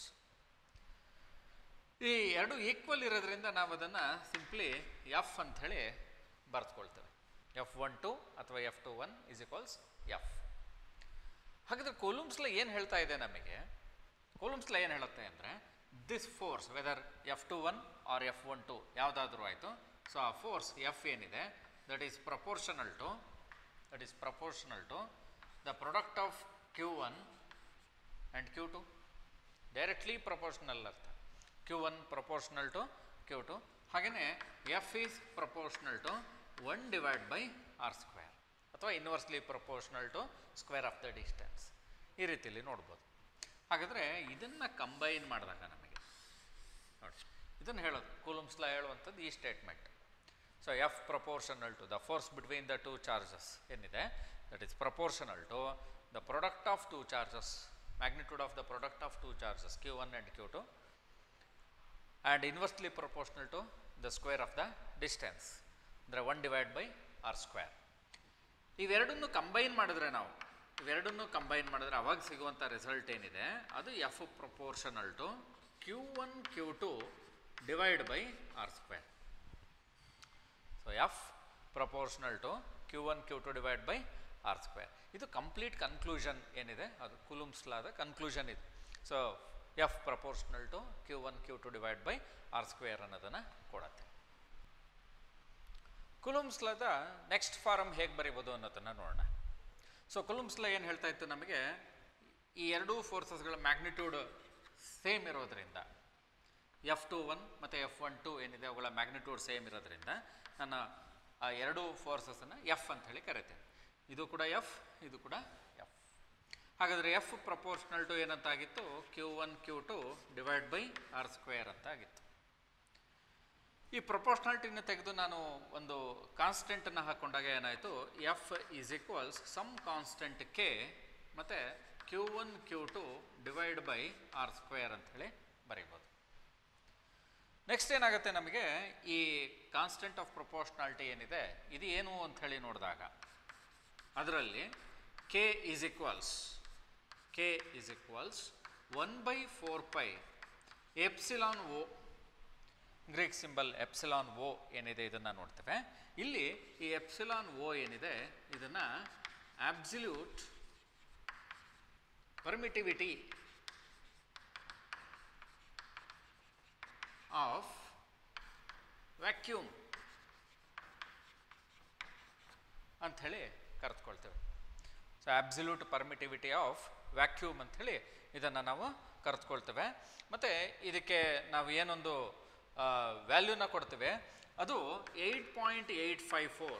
ಈ ಎರಡು ಈಕ್ವಲ್ ಇರೋದ್ರಿಂದ ನಾವು ಅದನ್ನು ಸಿಂಪ್ಲಿ ಎಫ್ ಅಂಥೇಳಿ ಬರೆದುಕೊಳ್ತೇವೆ ಎಫ್ ಒನ್ ಟು ಅಥವಾ F two one is equals F ಹಾಗಾದರೆ ಕೋಲೂಮ್ಸ್ಲ ಏನು ಹೇಳ್ತಾ ಇದೆ ನಮಗೆ ಕೋಲೂಮ್ಸ್ಲ ಏನು ಹೇಳುತ್ತೆ ಅಂದರೆ this force whether F two one or F one two ಯಾವುದಾದ್ರೂ ಆಯಿತು ಸೊ ಆ ಫೋರ್ಸ್ ಎಫ್ ಏನಿದೆ that is proportional to that is proportional to the product of q one and Q two directly proportional ಅರ್ಥ q one proportional to q two ಹಾಗೆಯೇ F is proportional to one divide by R square ಅಥವಾ inversely proportional to square of the distance ಈ ರೀತಿಯಲ್ಲಿ ನೋಡ್ಬೋದು ಹಾಗಾದರೆ ಇದನ್ನು ಕಂಬೈನ್ ಮಾಡಿದಾಗ ನಮಗೆ ನೋಡಿ ಇದನ್ನು ಹೇಳೋದು ಕೂಲಮ್ಸ್ಲ ಹೇಳುವಂಥದ್ದು ಈ statement so F proportional to the force between the two charges ಏನಿದೆ that is proportional to the product of two charges magnitude of the product of two charges q one and Q two and inversely proportional to the square of the distance ಅಂದರೆ one divide by R square ಇವೆರಡನ್ನು ಕಂಬೈನ್ ಮಾಡಿದ್ರೆ ನಾವು ಇವೆರಡನ್ನು ಕಂಬೈನ್ ಮಾಡಿದ್ರೆ ಅವಾಗ ಸಿಗುವಂಥ ರಿಸಲ್ಟ್ ಏನಿದೆ ಅದು F proportional to q one Q two divide by R square so F proportional to q one Q two divide by R square ಇದು ಕಂಪ್ಲೀಟ್ ಕನ್ಕ್ಲೂಷನ್ ಏನಿದೆ ಅದು ಕುಲುಮ್ಸ್ಲಾದ ಕನ್ಕ್ಲೂಷನ್ ಇದು so F proportional to q one Q two divide by R square ಅನ್ನೋದನ್ನು ಕೊಡತ್ತೆ ಕುಲುಮ್ಸ್ಲದ ನೆಕ್ಸ್ಟ್ ಫಾರಮ್ ಹೇಗೆ ಬರೀಬೋದು ಅನ್ನೋದನ್ನು ನೋಡೋಣ ಸೊ ಕುಲುಮ್ಸ್ಲ ಏನು ಹೇಳ್ತಾ ಇತ್ತು ನಮಗೆ ಈ ಎರಡೂ ಫೋರ್ಸಸ್ಗಳ ಮ್ಯಾಗ್ನಿಟ್ಯೂಡ್ ಸೇಮ್ ಇರೋದ್ರಿಂದ ಎಫ್ ಟು ಒನ್ ಮತ್ತು ಎಫ್ ಒನ್ ಟು ಏನಿದೆ ಅವುಗಳ ಮ್ಯಾಗ್ನಿಟ್ಯೂಡ್ ಸೇಮ್ ಇರೋದ್ರಿಂದ ನಾನು ಆ ಎರಡೂ ಫೋರ್ಸಸನ್ನು ಎಫ್ ಅಂತ ಹೇಳಿ ಕರಿತೇನೆ ಇದು ಕೂಡ ಎಫ್ ಇದು ಕೂಡ ಎಫ್ ಹಾಗಾದರೆ ಎಫ್ ಪ್ರಪೋರ್ಷನಲ್ ಟು ಏನಂತಾಗಿತ್ತು q one Q two divide by R square ಅಂತ ಆಗಿತ್ತು ಈ ಪ್ರಪೋರ್ಷನಾಲಿಟಿನ ತೆಗೆದು ನಾನು ಒಂದು ಕಾನ್ಸ್ಟೆಂಟನ್ನು ಹಾಕ್ಕೊಂಡಾಗ ಏನಾಯಿತು F is equals some constant k ಮತ್ತು q one Q two divide by R square ಅಂಥೇಳಿ ಬರೀಬೋದು ನೆಕ್ಸ್ಟ್ ಏನಾಗುತ್ತೆ ನಮಗೆ ಈ ಕಾನ್ಸ್ಟೆಂಟ್ ಆಫ್ ಪ್ರಪೋರ್ಷನಾಲಿಟಿ ಏನಿದೆ ಇದು ಏನು ಅಂಥೇಳಿ ನೋಡಿದಾಗ ಅದರಲ್ಲಿ k is equals k is equals one by four pi epsilon o Greek symbol epsilon o ಏನಿದೆ ಇದನ್ನು ನೋಡ್ತೇವೆ ಇಲ್ಲಿ ಈ ಎಪ್ಸಿಲಾನ್ ಓ ಏನಿದೆ ಇದನ್ನು ಆಬ್ಸಲ್ಯೂಟ್ ಪರ್ಮಿಟಿವಿಟಿ ಆಫ್ ವ್ಯಾಕ್ಯೂಮ್ ಅಂಥೇಳಿ ಕರೆದುಕೊಳ್ತೇವೆ so absolute permittivity of vacuum ಅಂಥೇಳಿ ಇದನ್ನು ನಾವು ಕರೆದುಕೊಳ್ತೇವೆ ಮತ್ತು ಇದಕ್ಕೆ ನಾವು ಏನೊಂದು ವ್ಯಾಲ್ಯೂನ ಕೊಡ್ತೇವೆ ಅದು eight point eight five four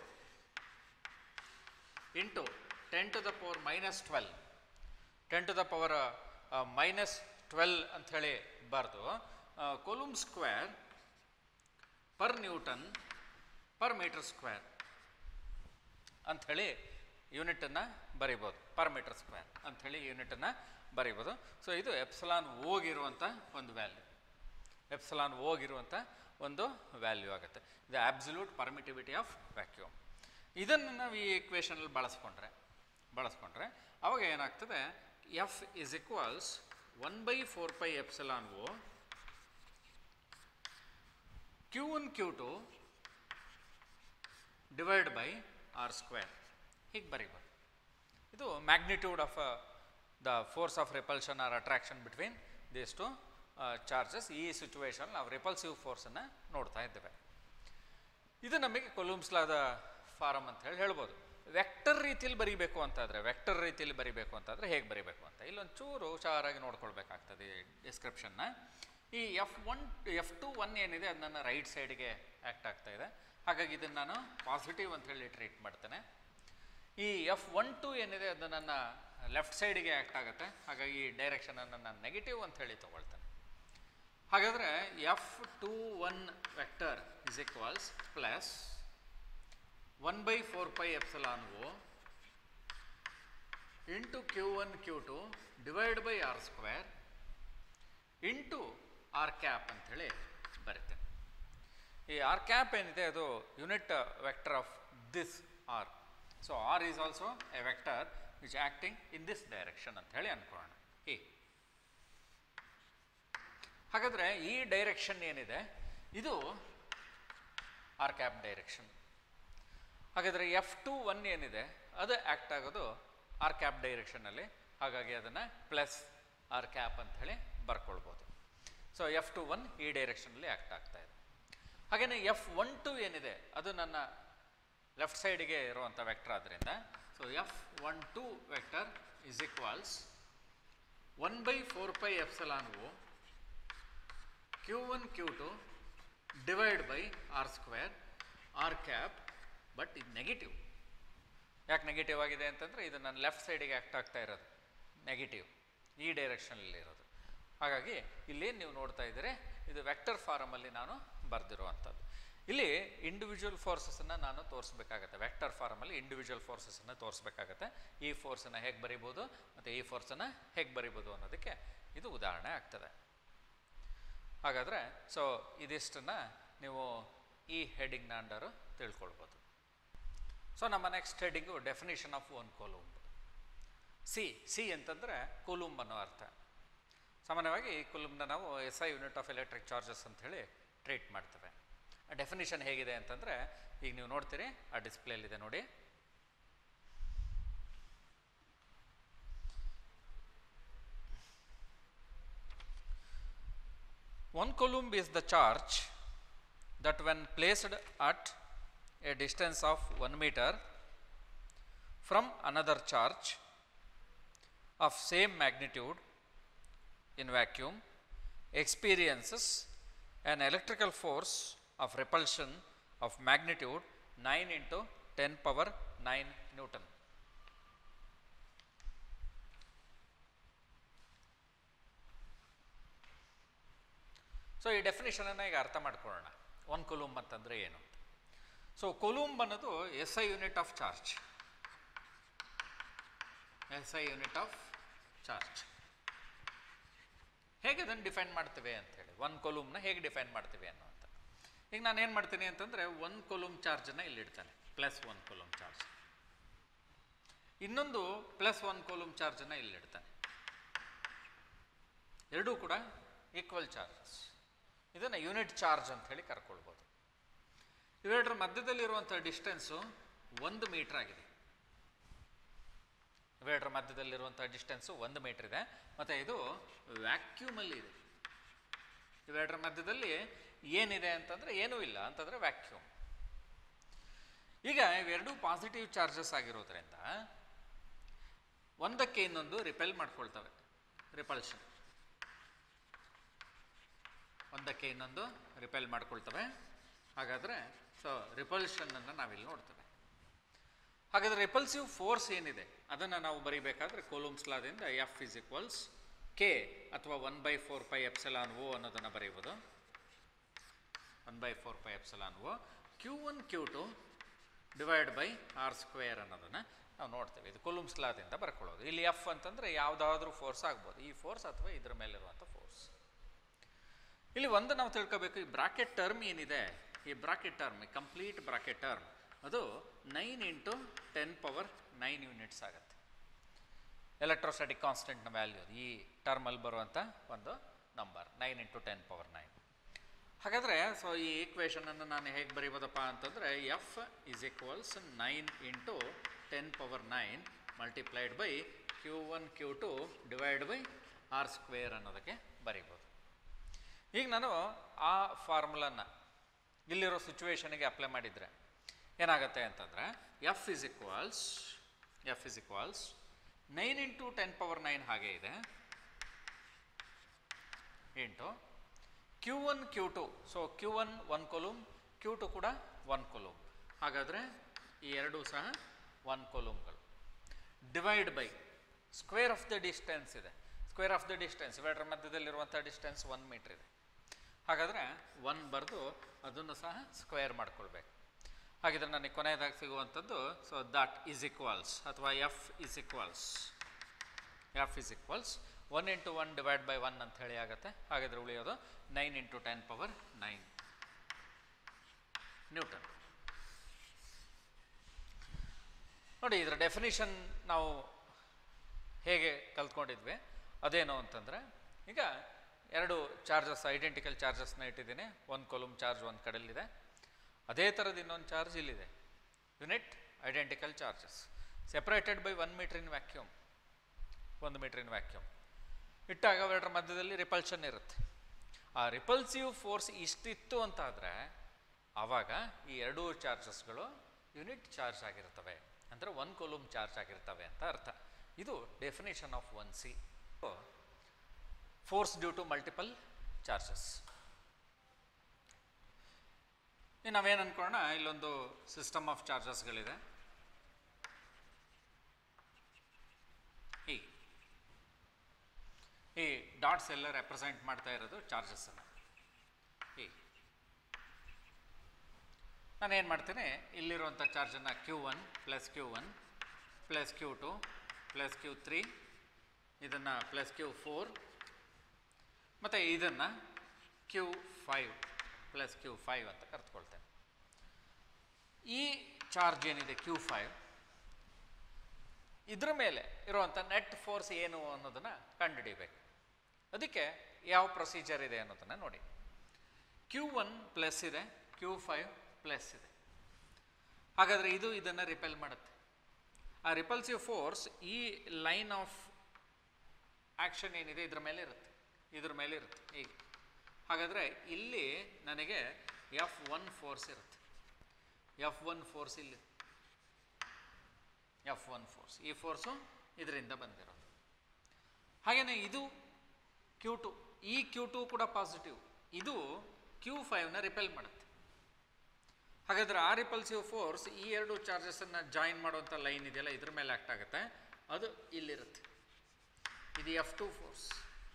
into ten to the power minus twelve ten to the power minus twelve ಅಂಥೇಳಿ ಬಾರ್ದು coulomb square per newton per metre square ಅಂಥೇಳಿ ಯೂನಿಟನ್ನು ಬರಿಬೋದು ಪರ್ ಮೀಟರ್ ಸ್ಕ್ವೇರ್ ಅಂಥೇಳಿ ಯೂನಿಟನ್ನು ಬರಿಬೋದು ಸೊ ಇದು ಎಪ್ಸಲಾನ್ ಹೋಗಿರುವಂಥ ಒಂದು ವ್ಯಾಲ್ಯೂ ಎಪ್ಸಲಾನ್ ಹೋಗಿರುವಂಥ ಒಂದು ವ್ಯಾಲ್ಯೂ ಆಗುತ್ತೆ ಇದು ಆಬ್ಸಲ್ಯೂಟ್ ಪರ್ಮಿಟಿವಿಟಿ ಆಫ್ ವ್ಯಾಕ್ಯೂಮ್ ಇದನ್ನು ನಾವು ಈ ಇಕ್ವೇಷನಲ್ಲಿ ಬಳಸ್ಕೊಂಡ್ರೆ ಬಳಸ್ಕೊಂಡ್ರೆ ಅವಾಗ ಏನಾಗ್ತದೆ F is equals one by four pi epsilon O Q one Q two divide by R square ಹೀಗೆ ಬರೀಬೋದು ಇದು magnitude of the force of repulsion or attraction between these two charges ಈ ಸಿಚುವೇಶನ್ ನಾವು ರಿಪಲ್ಸಿವ್ ಫೋರ್ಸನ್ನು ನೋಡ್ತಾ ಇದ್ದೇವೆ ಇದು ನಮಗೆ ಕೊಲೂಮ್ಸ್ಲಾದ ಫಾರಮ್ ಅಂತ ಹೇಳಿ ಹೇಳ್ಬೋದು ವೆಕ್ಟರ್ ರೀತಿಯಲ್ಲಿ ಬರೀಬೇಕು ಅಂತಾದರೆ ವೆಕ್ಟರ್ ರೀತಿಯಲ್ಲಿ ಬರೀಬೇಕು ಅಂತಾದರೆ ಹೇಗೆ ಬರೀಬೇಕು ಅಂತ ಇಲ್ಲೊಂದು ಚೂರು ಹುಷಾರಾಗಿ ನೋಡ್ಕೊಳ್ಬೇಕಾಗ್ತದೆ ಈ ಡಿಸ್ಕ್ರಿಪ್ಷನ್ನ ಈ F one F two one ಏನಿದೆ ಅದು ನನ್ನ ರೈಟ್ ಸೈಡ್ಗೆ ಆ್ಯಕ್ಟ್ ಆಗ್ತಾ ಇದೆ ಹಾಗಾಗಿ ಇದನ್ನು ನಾನು ಪಾಸಿಟಿವ್ ಅಂತ ಹೇಳಿ ಟ್ರೀಟ್ ಮಾಡ್ತೇನೆ ಈ ಎಫ್ ಒನ್ ಟು ಏನಿದೆ ಅದು ನನ್ನ ಲೆಫ್ಟ್ ಸೈಡಿಗೆ ಆ್ಯಕ್ಟ್ ಆಗುತ್ತೆ ಹಾಗಾಗಿ ಈ ಡೈರೆಕ್ಷನನ್ನು ನಾನು ನೆಗೆಟಿವ್ ಅಂತ ಹೇಳಿ ತೊಗೊಳ್ತೇನೆ ಹಾಗಾದರೆ F two one vector is equals plus one by four pi epsilon o into Q one Q two divide by R square into r cap ಅಂಥೇಳಿ ಬರುತ್ತೆ ಈ ಆರ್ ಕ್ಯಾಪ್ ಏನಿದೆ ಅದು unit vector of this r so r is also a vector which acting in this direction ಅಂತ ಹೇಳಿ ಅನ್ಕೊಳ್ಳೋಣ ಈ ಹಾಗಾದರೆ ಈ ಡೈರೆಕ್ಷನ್ ಏನಿದೆ ಇದು ಆರ್ ಕ್ಯಾಪ್ ಡೈರೆಕ್ಷನ್ ಹಾಗಾದರೆ ಎಫ್ ಟು ಒನ್ ಏನಿದೆ ಅದು ಆ್ಯಕ್ಟ್ ಆಗೋದು ಆರ್ ಕ್ಯಾಪ್ ಡೈರೆಕ್ಷನಲ್ಲಿ ಹಾಗಾಗಿ ಅದನ್ನು ಪ್ಲಸ್ ಆರ್ ಕ್ಯಾಪ್ ಅಂತ ಹೇಳಿ ಬರ್ಕೊಳ್ಬೋದು ಸೊ ಎಫ್ ಟು ಒನ್ ಈ ಡೈರೆಕ್ಷನಲ್ಲಿ ಆ್ಯಕ್ಟ್ ಆಗ್ತಾ ಇದೆ ಹಾಗೆಯೇ ಎಫ್ ಒನ್ ಟು ಏನಿದೆ ಅದು ನನ್ನ ಲೆಫ್ಟ್ ಸೈಡಿಗೆ ಇರುವಂಥ ವೆಕ್ಟರ್ ಆದ್ದರಿಂದ so F one two vector is equals one by four pi epsilon O Q one Q two divide by R square R cap but ಇದು ನೆಗೆಟಿವ್ ಯಾಕೆ ನೆಗೆಟಿವ್ ಆಗಿದೆ ಅಂತಂದರೆ ಇದು ನನ್ನ ಲೆಫ್ಟ್ ಸೈಡಿಗೆ ಆ್ಯಕ್ಟ್ ಆಗ್ತಾ ಇರೋದು ನೆಗೆಟಿವ್ ಈ ಡೈರೆಕ್ಷನಲ್ಲಿ ಇರೋದು ಹಾಗಾಗಿ ಇಲ್ಲಿ ನೀವು ನೋಡ್ತಾ ಇದ್ದೀರಿ ಇದು ವೆಕ್ಟರ್ ಫಾರಮಲ್ಲಿ ನಾನು ಬರೆದಿರುವಂಥದ್ದು ಇಲ್ಲಿ ಇಂಡಿವಿಜುವಲ್ ಫೋರ್ಸಸನ್ನು ನಾನು ತೋರಿಸ್ಬೇಕಾಗತ್ತೆ ವೆಕ್ಟರ್ ಫಾರಮಲ್ಲಿ ಇಂಡಿವಿಜುವಲ್ ಫೋರ್ಸಸನ್ನು ತೋರಿಸ್ಬೇಕಾಗತ್ತೆ ಈ ಫೋರ್ಸನ್ನು ಹೇಗೆ ಬರಿಬೋದು ಮತ್ತು ಈ ಫೋರ್ಸನ್ನು ಹೇಗೆ ಬರಿಬೋದು ಅನ್ನೋದಕ್ಕೆ ಇದು ಉದಾಹರಣೆ ಆಗ್ತದೆ ಹಾಗಾದರೆ ಸೊ ಇದಿಷ್ಟನ್ನು ನೀವು ಈ ಹೆಡಿಂಗ್ನ ಅಂಡರು ತಿಳ್ಕೊಳ್ಬೋದು ಸೊ ನಮ್ಮ next heading definition of one coulomb C C ಅಂತಂದರೆ ಕೂಲುಂಬ್ ಅನ್ನೋ ಅರ್ಥ ಸಾಮಾನ್ಯವಾಗಿ ಈ ಕುಲುಂಬ್ನ ನಾವು S I unit of electric charges ಅಂತ ಹೇಳಿ ಟ್ರೀಟ್ ಮಾಡ್ತೇವೆ ಆ ಡೆಫಿನೇಷನ್ ಹೇಗಿದೆ ಅಂತಂದರೆ ಈಗ ನೀವು ನೋಡ್ತೀರಿ ಆ ಡಿಸ್ಪ್ಲೇಲಿದೆ ನೋಡಿ One coulomb is the charge that when placed at a distance of 1 meter from another charge of same magnitude in vacuum experiences an electrical force of repulsion of magnitude 9 into 10 power 9 Newton. So ಈ ಡೆಫಿನೇಷನನ್ನು ಈಗ ಅರ್ಥ ಮಾಡ್ಕೊಳ್ಳೋಣ ಒನ್ ಕೊಲೂಂಬ್ ಅಂತಂದರೆ ಏನು ಸೊ ಕೊಲೂಂಬ್ ಅನ್ನೋದು S I unit of charge S I unit of charge ಹೇಗೆ ಅದನ್ನು ಡಿಫೈನ್ ಮಾಡ್ತೇವೆ ಅಂತೇಳಿ ಒನ್ ಕೊಲೂಮ್ನ ಹೇಗೆ ಡಿಫೈನ್ ಮಾಡ್ತೀವಿ ಅನ್ನೋಂಥ ಈಗ ನಾನು ಏನು ಮಾಡ್ತೀನಿ ಅಂತಂದರೆ ಒನ್ ಕೊಲೂಮ್ ಚಾರ್ಜನ್ನು ಇಲ್ಲಿ ಇಡ್ತಾನೆ ಪ್ಲಸ್ ಒನ್ ಕೊಲೂಮ್ ಚಾರ್ಜ್ ಇನ್ನೊಂದು ಪ್ಲಸ್ ಒನ್ ಕೊಲೂಮ್ ಚಾರ್ಜನ್ನು ಇಲ್ಲಿ ಇಡ್ತಾನೆ ಎರಡೂ ಕೂಡ ಈಕ್ವಲ್ ಚಾರ್ಜಸ್ ಇದನ್ನು ಯೂನಿಟ್ ಚಾರ್ಜ್ ಅಂತ ಹೇಳಿ ಕರ್ಕೊಳ್ಬೋದು ಇವೆರಡರ ಮಧ್ಯದಲ್ಲಿರುವಂಥ ಡಿಸ್ಟೆನ್ಸು ಒಂದು ಮೀಟ್ರ್ ಆಗಿದೆ ಇವೆರಡರ ಮಧ್ಯದಲ್ಲಿರುವಂಥ ಡಿಸ್ಟೆನ್ಸು ಒಂದು ಮೀಟ್ರ್ ಇದೆ ಮತ್ತು ಇದು ವ್ಯಾಕ್ಯೂಮಲ್ಲಿ ಇದೆ ಇವೆರಡರ ಮಧ್ಯದಲ್ಲಿ ಏನಿದೆ ಅಂತಂದರೆ ಏನೂ ಇಲ್ಲ ಅಂತಂದರೆ ವ್ಯಾಕ್ಯೂಮ್ ಈಗ ಇವೆರಡೂ ಪಾಸಿಟಿವ್ ಚಾರ್ಜಸ್ ಆಗಿರೋದ್ರಿಂದ ಒಂದಕ್ಕೆ ಇನ್ನೊಂದು ರಿಪೆಲ್ ಮಾಡ್ಕೊಳ್ತವೆ ರಿಪಲ್ಷನ್ ಒಂದಕ್ಕೆ ಇನ್ನೊಂದು ರಿಪೆಲ್ ಮಾಡ್ಕೊಳ್ತವೆ ಹಾಗಾದರೆ ಸೊ ರಿಪಲ್ಷನನ್ನು ನಾವಿಲ್ಲಿ ನೋಡ್ತೇವೆ ಹಾಗಾದರೆ ರಿಪಲ್ಸಿವ್ ಫೋರ್ಸ್ ಏನಿದೆ ಅದನ್ನು ನಾವು ಬರೀಬೇಕಾದ್ರೆ ಕೋಲೂಮ್ಸ್ ಲಾದಿಂದ ಎಫ್ ಇಸ್ ಈಕ್ವಲ್ಸ್ ಕೆ ಅಥವಾ one by four pi epsilon O ಅನ್ನೋದನ್ನು ಬರೆಯುವುದು one by four pi epsilon O Q one Q two divide by R square ಅನ್ನೋದನ್ನು ನಾವು ನೋಡ್ತೇವೆ ಇದು ಕೊಲೂಮ್ಸ್ ಲಾದಿಂದ ಬರ್ಕೊಳ್ಳೋದು ಇಲ್ಲಿ ಎಫ್ ಅಂತಂದರೆ ಯಾವುದಾದ್ರೂ ಫೋರ್ಸ್ ಆಗ್ಬೋದು ಈ ಫೋರ್ಸ್ ಅಥವಾ ಇದ್ರ ಮೇಲಿರುವಂಥ ಫೋರ್ಸ್ ಇಲ್ಲಿ ಒಂದು ನಾವು ತಿಳ್ಕೋಬೇಕು ಈ ಬ್ರಾಕೆಟ್ ಟರ್ಮ್ ಏನಿದೆ ಈ ಬ್ರಾಕೆಟ್ ಟರ್ಮ್ ಈ ಕಂಪ್ಲೀಟ್ ಬ್ರಾಕೆಟ್ ಟರ್ಮ್ ಅದು nine into ten power nine units ಆಗುತ್ತೆ ಎಲೆಕ್ಟ್ರೋಸ್ಟಾಟಿಕ್ ಕಾನ್ಸ್ಟೆಂಟ್ನ ವ್ಯಾಲ್ಯೂ ಈ ಟರ್ಮಲ್ಲಿ ಬರುವಂಥ ಒಂದು number nine into ten power nine ಹಾಗಾದರೆ ಸೊ ಈ ಈಕ್ವೇಷನನ್ನು ನಾನು ಹೇಗೆ ಬರೀಬೋದಪ್ಪ ಅಂತಂದರೆ F is equals nine into ten power nine multiplied by Q one Q two divide by R square ಅನ್ನೋದಕ್ಕೆ ಬರೀಬೋದು ಈಗ ನಾನು ಆ ಫಾರ್ಮುಲನ್ನ ಇಲ್ಲಿರೋ ಸಿಚುವೇಶನ್ಗೆ ಅಪ್ಲೈ ಮಾಡಿದರೆ ಏನಾಗುತ್ತೆ ಅಂತಂದರೆ F is equals F is equals nine into ten power nine ಹಾಗೆ ಇದೆ into Q one Q two so Q one one coulomb Q two ಕೂಡ ಒನ್ ಕೊಲೂಮ್ ಹಾಗಾದರೆ ಈ ಎರಡೂ ಸಹ ಒನ್ ಕೊಲೂಮ್ಗಳು divide by square of the distance ಇದೆ ಸ್ಕ್ವೇರ್ ಆಫ್ ದ ಡಿಸ್ಟೆನ್ಸ್ ಇವೆರಡರ ಮಧ್ಯದಲ್ಲಿರುವಂಥ ಡಿಸ್ಟೆನ್ಸ್ ಒನ್ ಮೀಟ್ರ್ ಇದೆ ಹಾಗಾದರೆ ಒನ್ ಬರೆದು ಅದನ್ನು ಸಹ ಸ್ಕ್ವೇರ್ ಮಾಡ್ಕೊಳ್ಬೇಕು ಹಾಗಿದ್ರೆ ನನಗೆ ಕೊನೆಯದಾಗಿ ಸಿಗುವಂಥದ್ದು ಸೊ ದಟ್ ಈಸ್ ಈಕ್ವಲ್ಸ್ ಅಥವಾ F is equals F is equals one into one divide by one ಅಂತ ಹೇಳಿ ಆಗುತ್ತೆ ಹಾಗಾದರೆ ಉಳಿಯೋದು nine into ten power nine newton ನೋಡಿ ಇದರ ಡೆಫಿನಿಷನ್ ನಾವು ಹೇಗೆ ಕಲ್ತ್ಕೊಂಡಿದ್ವಿ ಅದೇನು ಅಂತಂದರೆ ಈಗ ಎರಡು ಚಾರ್ಜಸ್ ಐಡೆಂಟಿಕಲ್ ಚಾರ್ಜಸ್ನ ಇಟ್ಟಿದ್ದೀನಿ ಒಂದು ಕೊಲುಮ್ ಚಾರ್ಜ್ ಒಂದು ಕಡೆಯಲ್ಲಿದೆ ಅದೇ ಥರದ ಇನ್ನೊಂದು ಚಾರ್ಜ್ ಇಲ್ಲಿದೆ unit identical charges separated by one metre in vacuum ಒಂದು ಮೀಟರ್ ಇನ್ ವ್ಯಾಕ್ಯೂಮ್ ಇಟ್ಟಾಗ ಅವೆರಡರ ಮಧ್ಯದಲ್ಲಿ ರಿಪಲ್ಷನ್ ಇರುತ್ತೆ ಆ ರಿಪಲ್ಸಿವ್ ಫೋರ್ಸ್ ಇಷ್ಟಿತ್ತು ಅಂತಾದರೆ ಆವಾಗ ಈ ಎರಡೂ ಚಾರ್ಜಸ್ಗಳು ಯೂನಿಟ್ ಚಾರ್ಜ್ ಆಗಿರ್ತವೆ ಅಂದರೆ ಒನ್ ಕೊಲೂಮ್ ಚಾರ್ಜ್ ಆಗಿರ್ತವೆ ಅಂತ ಅರ್ಥ ಇದು definition of one C force due to multiple charges ಇನ್ನು ನಾವೇನು ಅನ್ಕೊಳ್ಳೋಣ ಇಲ್ಲೊಂದು ಸಿಸ್ಟಮ್ ಆಫ್ ಚಾರ್ಜಸ್ಗಳಿದೆ ಹೀಗೆ ಈ ಡಾಟ್ಸ್ ಎಲ್ಲ ರೆಪ್ರೆಸೆಂಟ್ ಮಾಡ್ತಾ ಇರೋದು ಚಾರ್ಜಸ್ಸನ್ನು ಹೀಗೆ ನಾನು ಏನು ಮಾಡ್ತೀನಿ ಇಲ್ಲಿರುವಂಥ ಚಾರ್ಜನ್ನು Q one plus Q one plus Q two plus Q three ಇದನ್ನು ಪ್ಲಸ್ ಕ್ಯೂ ಫೋರ್ ಮತ್ತು ಇದನ್ನು Q five plus Q five ಅಂತ ಕರೆದುಕೊಳ್ತೇನೆ ಈ ಚಾರ್ಜ್ ಏನಿದೆ ಕ್ಯೂ ಫೈವ್ ಇದ್ರ ಮೇಲೆ ಇರುವಂಥ ನೆಟ್ ಫೋರ್ಸ್ ಏನು ಅನ್ನೋದನ್ನು ಕಂಡುಹಿಡಿಬೇಕು ಅದಕ್ಕೆ ಯಾವ ಪ್ರೊಸೀಜರ್ ಇದೆ ಅನ್ನೋದನ್ನು ನೋಡಿ ಕ್ಯೂ ಒನ್ ಪ್ಲಸ್ ಇದೆ ಕ್ಯೂ ಫೈವ್ ಪ್ಲಸ್ ಇದೆ ಹಾಗಾದರೆ ಇದು ಇದನ್ನು ರಿಪೆಲ್ ಮಾಡುತ್ತೆ ಆ ರಿಪಲ್ಸಿವ್ ಫೋರ್ಸ್ ಈ ಲೈನ್ ಆಫ್ ಆ್ಯಕ್ಷನ್ ಏನಿದೆ ಇದ್ರ ಮೇಲೆ ಇರುತ್ತೆ ಇದ್ರ ಮೇಲೆ ಇರುತ್ತೆ ಈಗ ಹಾಗಾದರೆ ಇಲ್ಲಿ ನನಗೆ ಎಫ್ ಒನ್ ಫೋರ್ಸ್ ಇರುತ್ತೆ ಎಫ್ ಒನ್ ಫೋರ್ಸ್ ಇಲ್ಲಿ ಎಫ್ ಒನ್ ಫೋರ್ಸ್ ಈ ಫೋರ್ಸು ಇದರಿಂದ ಬಂದಿರೋದು ಹಾಗೆಯೇ ಇದು ಕ್ಯೂ ಟು ಈ ಕ್ಯೂ ಟು ಕೂಡ ಪಾಸಿಟಿವ್ ಇದು ಕ್ಯೂ ಫೈವ್ನ ರಿಪೆಲ್ ಮಾಡುತ್ತೆ ಹಾಗಾದರೆ ಆ ರಿಪಲ್ಸಿವ್ ಫೋರ್ಸ್ ಈ ಎರಡು ಚಾರ್ಜಸನ್ನು ಜಾಯಿನ್ ಮಾಡುವಂಥ ಲೈನ್ ಇದೆಯಲ್ಲ ಇದ್ರ ಮೇಲೆ ಆ್ಯಕ್ಟ್ ಆಗುತ್ತೆ ಅದು ಇಲ್ಲಿರುತ್ತೆ ಇದು ಎಫ್ ಟು ಫೋರ್ಸ್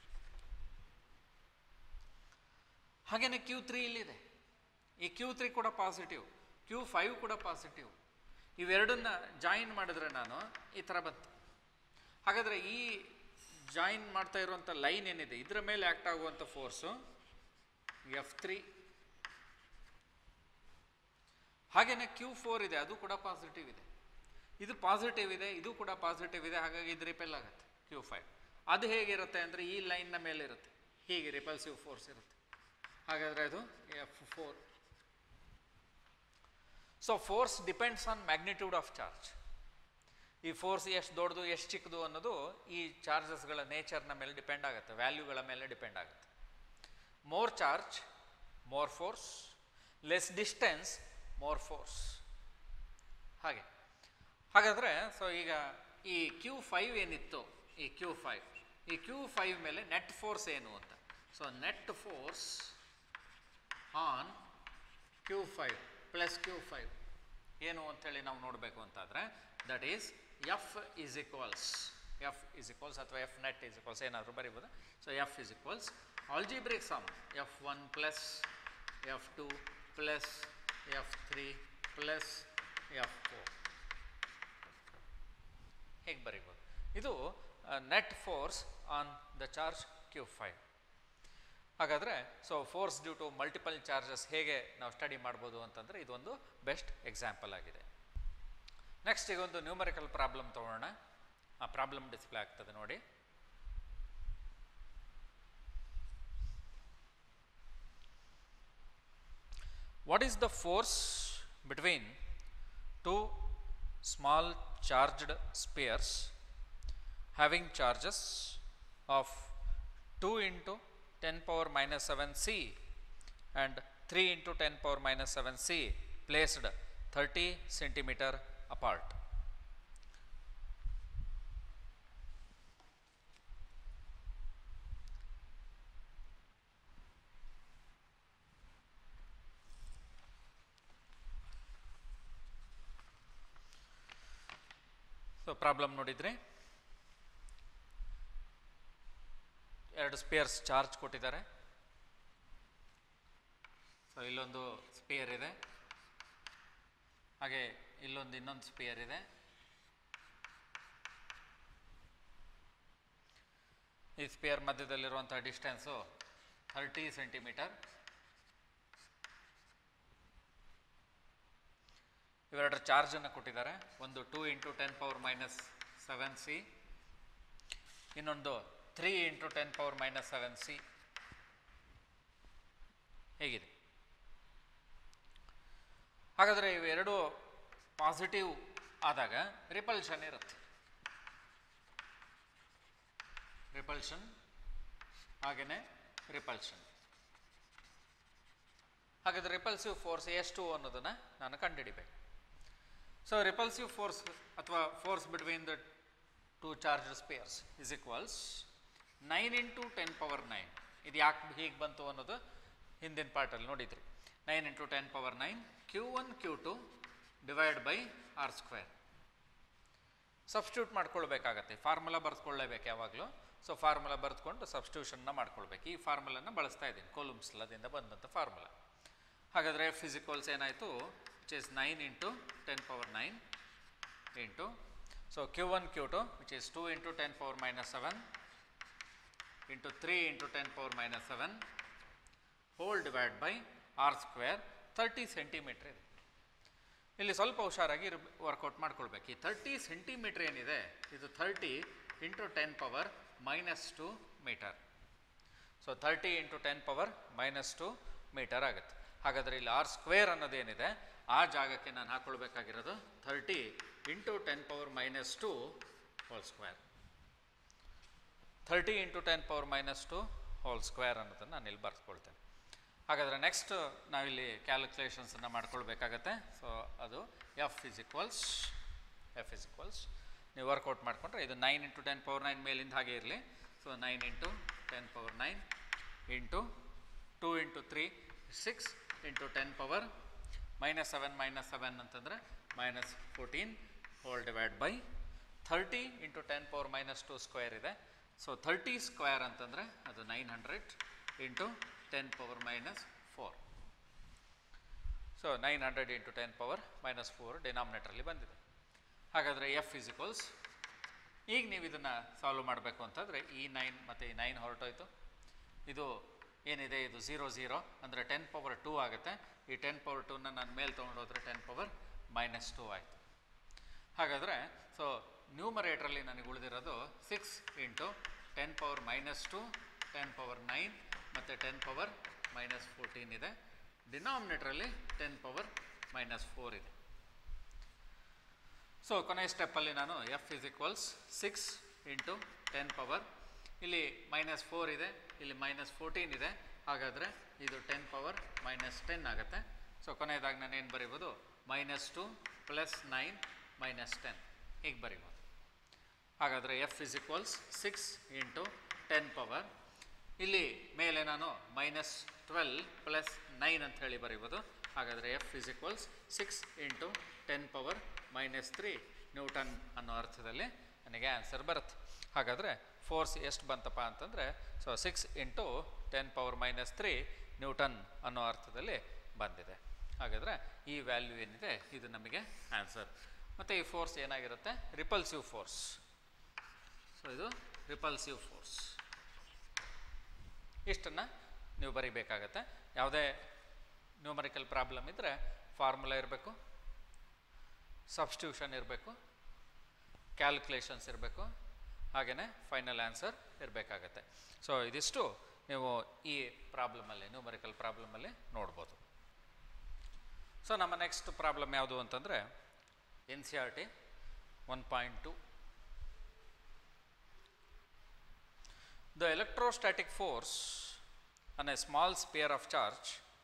ಹಾಗೆಯೇ ಕ್ಯೂ ತ್ರೀ ಇಲ್ಲಿದೆ ಈ ಕ್ಯೂ ತ್ರೀ ಕೂಡ ಪಾಸಿಟಿವ್ ಕ್ಯೂ ಫೈವ್ ಕೂಡ ಪಾಸಿಟಿವ್ ಇವೆರಡನ್ನ ಜಾಯಿನ್ ಮಾಡಿದ್ರೆ ನಾನು ಈ ಥರ ಬಂತು ಹಾಗಾದರೆ ಈ ಜಾಯಿನ್ ಮಾಡ್ತಾ ಇರುವಂಥ ಲೈನ್ ಏನಿದೆ ಇದರ ಮೇಲೆ ಆ್ಯಕ್ಟ್ ಆಗುವಂಥ ಫೋರ್ಸು ಎಫ್ ತ್ರೀ ಹಾಗೆಯೇ ಕ್ಯೂ ಫೋರ್ ಇದೆ ಅದು ಕೂಡ ಪಾಸಿಟಿವ್ ಇದೆ ಇದು ಪಾಸಿಟಿವ್ ಇದೆ ಇದು ಕೂಡ ಪಾಸಿಟಿವ್ ಇದೆ ಹಾಗಾಗಿ ಇದು ರಿಪೆಲ್ ಆಗುತ್ತೆ ಕ್ಯೂ ಫೈವ್ ಅದು ಹೇಗಿರುತ್ತೆ ಅಂದರೆ ಈ ಲೈನ್ನ ಮೇಲೆ ಇರುತ್ತೆ ಹೀಗೆ ರಿಪಲ್ಸಿವ್ ಫೋರ್ಸ್ ಇರುತ್ತೆ ಹಾಗಾದರೆ ಅದು F four so force depends on magnitude of charge ಈ ಫೋರ್ಸ್ ಎಷ್ಟು ದೊಡ್ಡದು ಎಷ್ಟು ಚಿಕ್ಕದು ಅನ್ನೋದು ಈ ಚಾರ್ಜಸ್ಗಳ ನೇಚರ್ನ ಮೇಲೆ ಡಿಪೆಂಡ್ ಆಗುತ್ತೆ ವ್ಯಾಲ್ಯೂಗಳ ಮೇಲೆ ಡಿಪೆಂಡ್ ಆಗುತ್ತೆ more charge more force less distance more force ಹಾಗೆ ಹಾಗಾದರೆ ಸೊ ಈಗ ಈ ಕ್ಯೂ ಫೈವ್ ಏನಿತ್ತು ಈ ಕ್ಯೂ ಫೈವ್ ಈ ಕ್ಯೂ ಫೈವ್ ಮೇಲೆ ನೆಟ್ ಫೋರ್ಸ್ ಏನು ಅಂತ so net force on Q five plus Q five ಏನು ಅಂಥೇಳಿ ನಾವು ನೋಡಬೇಕು ಅಂತಾದರೆ that is F is equals F is equals ಅಥವಾ ಎಫ್ ನೆಟ್ ಈಸ್ ಈಕ್ವಲ್ಸ್ ಏನಾದರೂ ಬರೀಬೋದು so F is equals algebraic sum F one plus F two plus F three plus F four ಹೇಗೆ ಬರೀಬೋದು ಇದು net force on the charge Q five ಹಾಗಾದರೆ so force due to multiple charges ಹೇಗೆ ನಾವು ಸ್ಟಡಿ ಮಾಡ್ಬೋದು ಅಂತಂದರೆ ಇದೊಂದು ಬೆಸ್ಟ್ ಎಕ್ಸಾಂಪಲ್ ಆಗಿದೆ ನೆಕ್ಸ್ಟ್ ಈಗ ಒಂದು ನ್ಯೂಮರಿಕಲ್ ಪ್ರಾಬ್ಲಮ್ ತೊಗೊಳ್ಳೋಣ ಆ ಪ್ರಾಬ್ಲಮ್ ಡಿಸ್ಪ್ಲೇ ಆಗ್ತದೆ ನೋಡಿ what is the force between two small charged spheres having charges of 2 into 10 power minus 7 c and 3 into 10 power minus 7 c placed 30 centimeter apart. So problem ನೋಡಿದ್ರಿ ಎರಡು ಸ್ಪೇರ್ಸ್ ಚಾರ್ಜ್ ಕೊಟ್ಟಿದ್ದಾರೆ ಸೊ ಇಲ್ಲೊಂದು ಸ್ಪೇರ್ ಇದೆ ಹಾಗೆ ಇಲ್ಲೊಂದು ಇನ್ನೊಂದು ಸ್ಪೇರ್ ಇದೆ ಈ ಸ್ಪೇರ್ ಮಧ್ಯದಲ್ಲಿರುವಂಥ ಡಿಸ್ಟೆನ್ಸು ಥರ್ಟಿ ಸೆಂಟಿಮೀಟರ್ ಇವೆರಡರ ಚಾರ್ಜನ್ನು ಕೊಟ್ಟಿದ್ದಾರೆ ಒಂದು two into ten power minus seven C ಇನ್ನೊಂದು three into ten power minus seven C ಹೇಗಿದೆ ಹಾಗಾದರೆ ಇವೆರಡು ಪಾಸಿಟಿವ್ ಆದಾಗ ರಿಪಲ್ಷನ್ ಇರುತ್ತೆ ರಿಪಲ್ಷನ್ ಹಾಗೆಯೇ ರಿಪಲ್ಷನ್ ಹಾಗಾದರೆ ರಿಪಲ್ಸಿವ್ ಫೋರ್ಸ್ ಎಷ್ಟು ಅನ್ನೋದನ್ನು ನಾನು ಕಂಡುಹಿಡಿಬೇಕು ಸೊ ರಿಪಲ್ಸಿವ್ ಫೋರ್ಸ್ ಅಥವಾ force between the two charge spheres is equals nine into ten power nine ಇದು ಯಾಕೆ ಹೀಗೆ ಬಂತು ಅನ್ನೋದು ಹಿಂದಿನ ಪಾರ್ಟಲ್ಲಿ ನೋಡಿದ್ರಿ nine into ten power nine Q one Q two divide by R square substitute ಮಾಡ್ಕೊಳ್ಬೇಕಾಗತ್ತೆ ಫಾರ್ಮುಲಾ ಬರೆದುಕೊಳ್ಳೇಬೇಕು ಯಾವಾಗಲೂ ಸೊ ಫಾರ್ಮುಲಾ ಬರೆದುಕೊಂಡು ಸಬ್ಸ್ಟ್ಯೂಷನ್ನ ಮಾಡ್ಕೊಳ್ಬೇಕು ಈ ಫಾರ್ಮುಲನ್ನು ಬಳಸ್ತಾ ಇದ್ದೀನಿ ಕೋಲುಮ್ಸ್ ಲದಿಂದ ಬಂದಂಥ ಫಾರ್ಮುಲಾ ಹಾಗಾದರೆ ಫಿಸಿಕಲ್ಸ್ ಏನಾಯಿತು which is nine into ten power nine into so Q one Q two which is two into ten power minus seven into three into ten power minus seven whole divide by R square thirty centimetre ಇದೆ ಇಲ್ಲಿ ಸ್ವಲ್ಪ ಹುಷಾರಾಗಿ ವರ್ಕೌಟ್ ಮಾಡ್ಕೊಳ್ಬೇಕು ಈ ತರ್ಟಿ ಸೆಂಟಿಮೀಟ್ರ್ ಏನಿದೆ ಇದು thirty into ten power minus two metre so thirty into ten power minus two metre ಆಗುತ್ತೆ ಹಾಗಾದರೆ ಇಲ್ಲಿ ಆರ್ ಸ್ಕ್ವೇರ್ ಅನ್ನೋದೇನಿದೆ ಆ ಜಾಗಕ್ಕೆ ನಾನು ಹಾಕ್ಕೊಳ್ಬೇಕಾಗಿರೋದು thirty into ten power minus two whole square thirty into ten power minus two whole square ಅನ್ನೋದನ್ನು ನಾನು ಇಲ್ಲಿ ಬರ್ಸ್ಕೊಳ್ತೇನೆ ಹಾಗಾದರೆ ನೆಕ್ಸ್ಟ್ ನಾವಿಲ್ಲಿ ಕ್ಯಾಲ್ಕುಲೇಷನ್ಸನ್ನು ಮಾಡ್ಕೊಳ್ಬೇಕಾಗತ್ತೆ ಸೊ ಅದು F is equals F is equals ನೀವು ವರ್ಕೌಟ್ ಮಾಡಿಕೊಂಡ್ರೆ ಇದು nine into ten power nine ಮೇಲಿಂದ ಹಾಗೆ ಇರಲಿ so nine into ten power nine into two into three six into ten power minus seven minus seven ಅಂತಂದರೆ minus fourteen whole divide by thirty into ten power minus two square ಇದೆ ಸೊ ಥರ್ಟಿ ಸ್ಕ್ವೇರ್ ಅಂತಂದರೆ ಅದು nine hundred into ten power minus four so nine hundred into ten power minus four ಡಿನಾಮಿನೇಟ್ರಲ್ಲಿ ಬಂದಿದೆ ಹಾಗಾದರೆ ಎಫ್ ಇಸಿಕ್ವಲ್ಸ್ ಈಗ ನೀವು ಇದನ್ನು ಸಾಲ್ವ್ ಮಾಡಬೇಕು ಅಂತಂದರೆ ಈ ನೈನ್ ಮತ್ತು ಈ ನೈನ್ ಹೊರಟೋಯ್ತು ಇದು ಏನಿದೆ ಇದು ಝೀರೋ ಝೀರೋ ಅಂದರೆ ಟೆನ್ ಪವರ್ ಟೂ ಆಗುತ್ತೆ ಈ ಟೆನ್ ಪವರ್ ಟೂನ ನಾನು ಮೇಲೆ ತೊಗೊಂಡೋದ್ರೆ ಟೆನ್ ಪವರ್ ಮೈನಸ್ ಟೂ ಆಯಿತು ಹಾಗಾದರೆ ಸೊ ನ್ಯೂಮರೇಟ್ರಲ್ಲಿ ನನಗೆ ಉಳಿದಿರೋದು six into ten power minus two ten power nine ಮತ್ತು ಟೆನ್ ಪವರ್ ಮೈನಸ್ ಫೋರ್ಟೀನ್ ಇದೆ ಡಿನಾಮಿನೇಟ್ರಲ್ಲಿ ಟೆನ್ ಪವರ್ ಮೈನಸ್ ಫೋರ್ ಇದೆ ಸೊ ಕೊನೆಯ ಸ್ಟೆಪ್ಪಲ್ಲಿ ನಾನು F is equals six into ten power ಇಲ್ಲಿ ಮೈನಸ್ ಫೋರ್ ಇದೆ ಇಲ್ಲಿ ಮೈನಸ್ ಫೋರ್ಟೀನ್ ಇದೆ ಹಾಗಾದರೆ ಇದು ಟೆನ್ ಪವರ್ ಮೈನಸ್ ಟೆನ್ ಆಗುತ್ತೆ ಸೊ ಕೊನೆಯದಾಗಿ ನಾನು ಏನು ಬರೀಬೋದು minus two plus nine minus ten ಹೀಗೆ ಬರೀಬೋದು ಹಾಗಾದರೆ F is equals six into ten power ಇಲ್ಲಿ ಮೇಲೆ ನಾನು ಮೈನಸ್ ಟ್ವೆಲ್ ಪ್ಲಸ್ ನೈನ್ ಅಂತ ಹೇಳಿ ಬರೀಬೋದು ಹಾಗಾದರೆ F is equals six into ten power minus three newton ಅನ್ನೋ ಅರ್ಥದಲ್ಲಿ ನನಗೆ ಆನ್ಸರ್ ಬರುತ್ತೆ ಹಾಗಾದರೆ ಫೋರ್ಸ್ ಎಷ್ಟು ಬಂತಪ್ಪ ಅಂತಂದರೆ so six into ten power minus three newton ಅನ್ನೋ ಅರ್ಥದಲ್ಲಿ ಬಂದಿದೆ ಹಾಗಾದರೆ ಈ ವ್ಯಾಲ್ಯೂ ಏನಿದೆ ಇದು ನಮಗೆ ಆನ್ಸರ್ ಮತ್ತು ಈ ಫೋರ್ಸ್ ಏನಾಗಿರುತ್ತೆ ರಿಪಲ್ಸಿವ್ ಫೋರ್ಸ್ ಸೊ ಇದು ರಿಪಲ್ಸಿವ್ ಫೋರ್ಸ್ ಇಷ್ಟನ್ನು ನೀವು ಬರೀಬೇಕಾಗತ್ತೆ ಯಾವುದೇ ನ್ಯೂಮರಿಕಲ್ ಪ್ರಾಬ್ಲಮ್ ಇದ್ದರೆ ಫಾರ್ಮುಲಾ ಇರಬೇಕು ಸಬ್ಸ್ಟ್ಯೂಷನ್ ಇರಬೇಕು ಕ್ಯಾಲ್ಕುಲೇಷನ್ಸ್ ಇರಬೇಕು ಹಾಗೆಯೇ ಫೈನಲ್ ಆನ್ಸರ್ ಇರಬೇಕಾಗತ್ತೆ ಸೊ ಇದಿಷ್ಟು ನೀವು ಈ ಪ್ರಾಬ್ಲಮಲ್ಲಿ ನ್ಯೂಮರಿಕಲ್ ಪ್ರಾಬ್ಲಮಲ್ಲಿ ನೋಡ್ಬೋದು ಸೊ ನಮ್ಮ ನೆಕ್ಸ್ಟ್ ಪ್ರಾಬ್ಲಮ್ ಯಾವುದು ಅಂತಂದರೆ N C R T one point two The electrostatic force on a small sphere of charge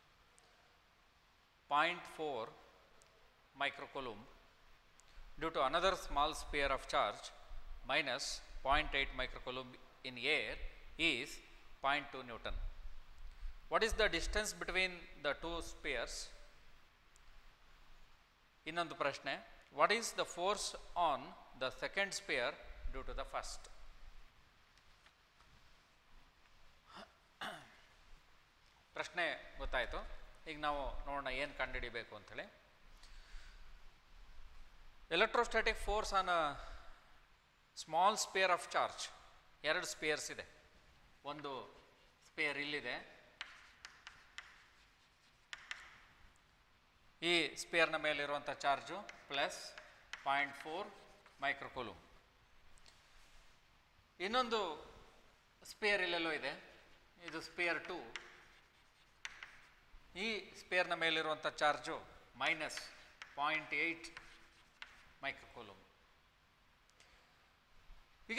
0.4 microcoulomb due to another small sphere of charge minus 0.8 microcoulomb in air is 0.2 Newton. What is the distance between the two spheres? ಇನ್ನೊಂದು ಪ್ರಶ್ನೆ what is the force on the second sphere due to the first ಪ್ರಶ್ನೆ ಗೊತ್ತಾಯಿತು ಈಗ ನಾವು ನೋಡೋಣ ಏನು ಕಂಡುಹಿಡಿಬೇಕು ಅಂಥೇಳಿ electrostatic force on a small sphere of charge ಎರಡು ಸ್ಪೇರ್ಸ್ ಇದೆ ಒಂದು ಸ್ಪೇರ್ ಇಲ್ಲಿದೆ ಈ ಸ್ಪೇರ್ನ ಮೇಲಿರುವಂಥ ಚಾರ್ಜು ಪ್ಲಸ್ ಪಾಯಿಂಟ್ ಫೋರ್ ಮೈಕ್ರೋಕೋಲೂಮ್ ಇನ್ನೊಂದು ಸ್ಪೇರ್ ಇಲ್ಲೆಲ್ಲೋ ಇದೆ ಇದು ಸ್ಪೇರ್ ಟು ಈ ಸ್ಪೇರ್ನ ಮೇಲಿರುವಂಥ ಚಾರ್ಜು ಮೈನಸ್ ಪಾಯಿಂಟ್ ಏಯ್ಟ್ ಮೈಕ್ರೋಕೋಲೂಮ್ ಈಗ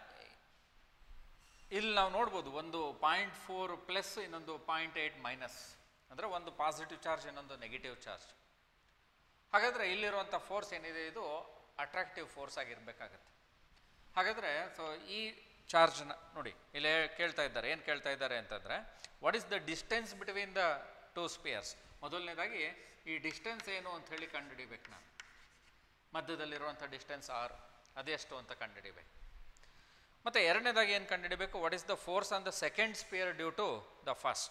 ಇಲ್ಲಿ ನಾವು ನೋಡ್ಬೋದು ಒಂದು ಪಾಯಿಂಟ್ ಫೋರ್ ಪ್ಲಸ್ ಇನ್ನೊಂದು ಪಾಯಿಂಟ್ ಏಯ್ಟ್ ಮೈನಸ್ ಅಂದರೆ ಒಂದು ಪಾಸಿಟಿವ್ ಚಾರ್ಜ್ ಇನ್ನೊಂದು ನೆಗೆಟಿವ್ ಚಾರ್ಜ್ ಹಾಗಾದರೆ ಇಲ್ಲಿರುವಂಥ ಫೋರ್ಸ್ ಏನಿದೆ ಇದು ಅಟ್ರಾಕ್ಟಿವ್ ಫೋರ್ಸ್ ಆಗಿರಬೇಕಾಗತ್ತೆ ಹಾಗಾದರೆ ಸೊ ಈ ಚಾರ್ಜ್ನ ನೋಡಿ ಇಲ್ಲೇ ಕೇಳ್ತಾ ಇದ್ದಾರೆ ಏನು ಕೇಳ್ತಾ ಇದ್ದಾರೆ ಅಂತಂದರೆ what is the distance between the two spheres ಮೊದಲನೇದಾಗಿ ಈ ಡಿಸ್ಟೆನ್ಸ್ ಏನು ಅಂತ ಹೇಳಿ ಕಂಡುಹಿಡಿಬೇಕು ನಾನು ಮಧ್ಯದಲ್ಲಿರುವಂಥ ಡಿಸ್ಟೆನ್ಸ್ ಆರ್ ಅದೆಷ್ಟು ಅಂತ ಕಂಡುಹಿಡಿಬೇಕು ಮತ್ತು ಎರಡನೇದಾಗಿ ಏನು ಕಂಡುಹಿಡಿಬೇಕು what is the force on the second sphere due to the first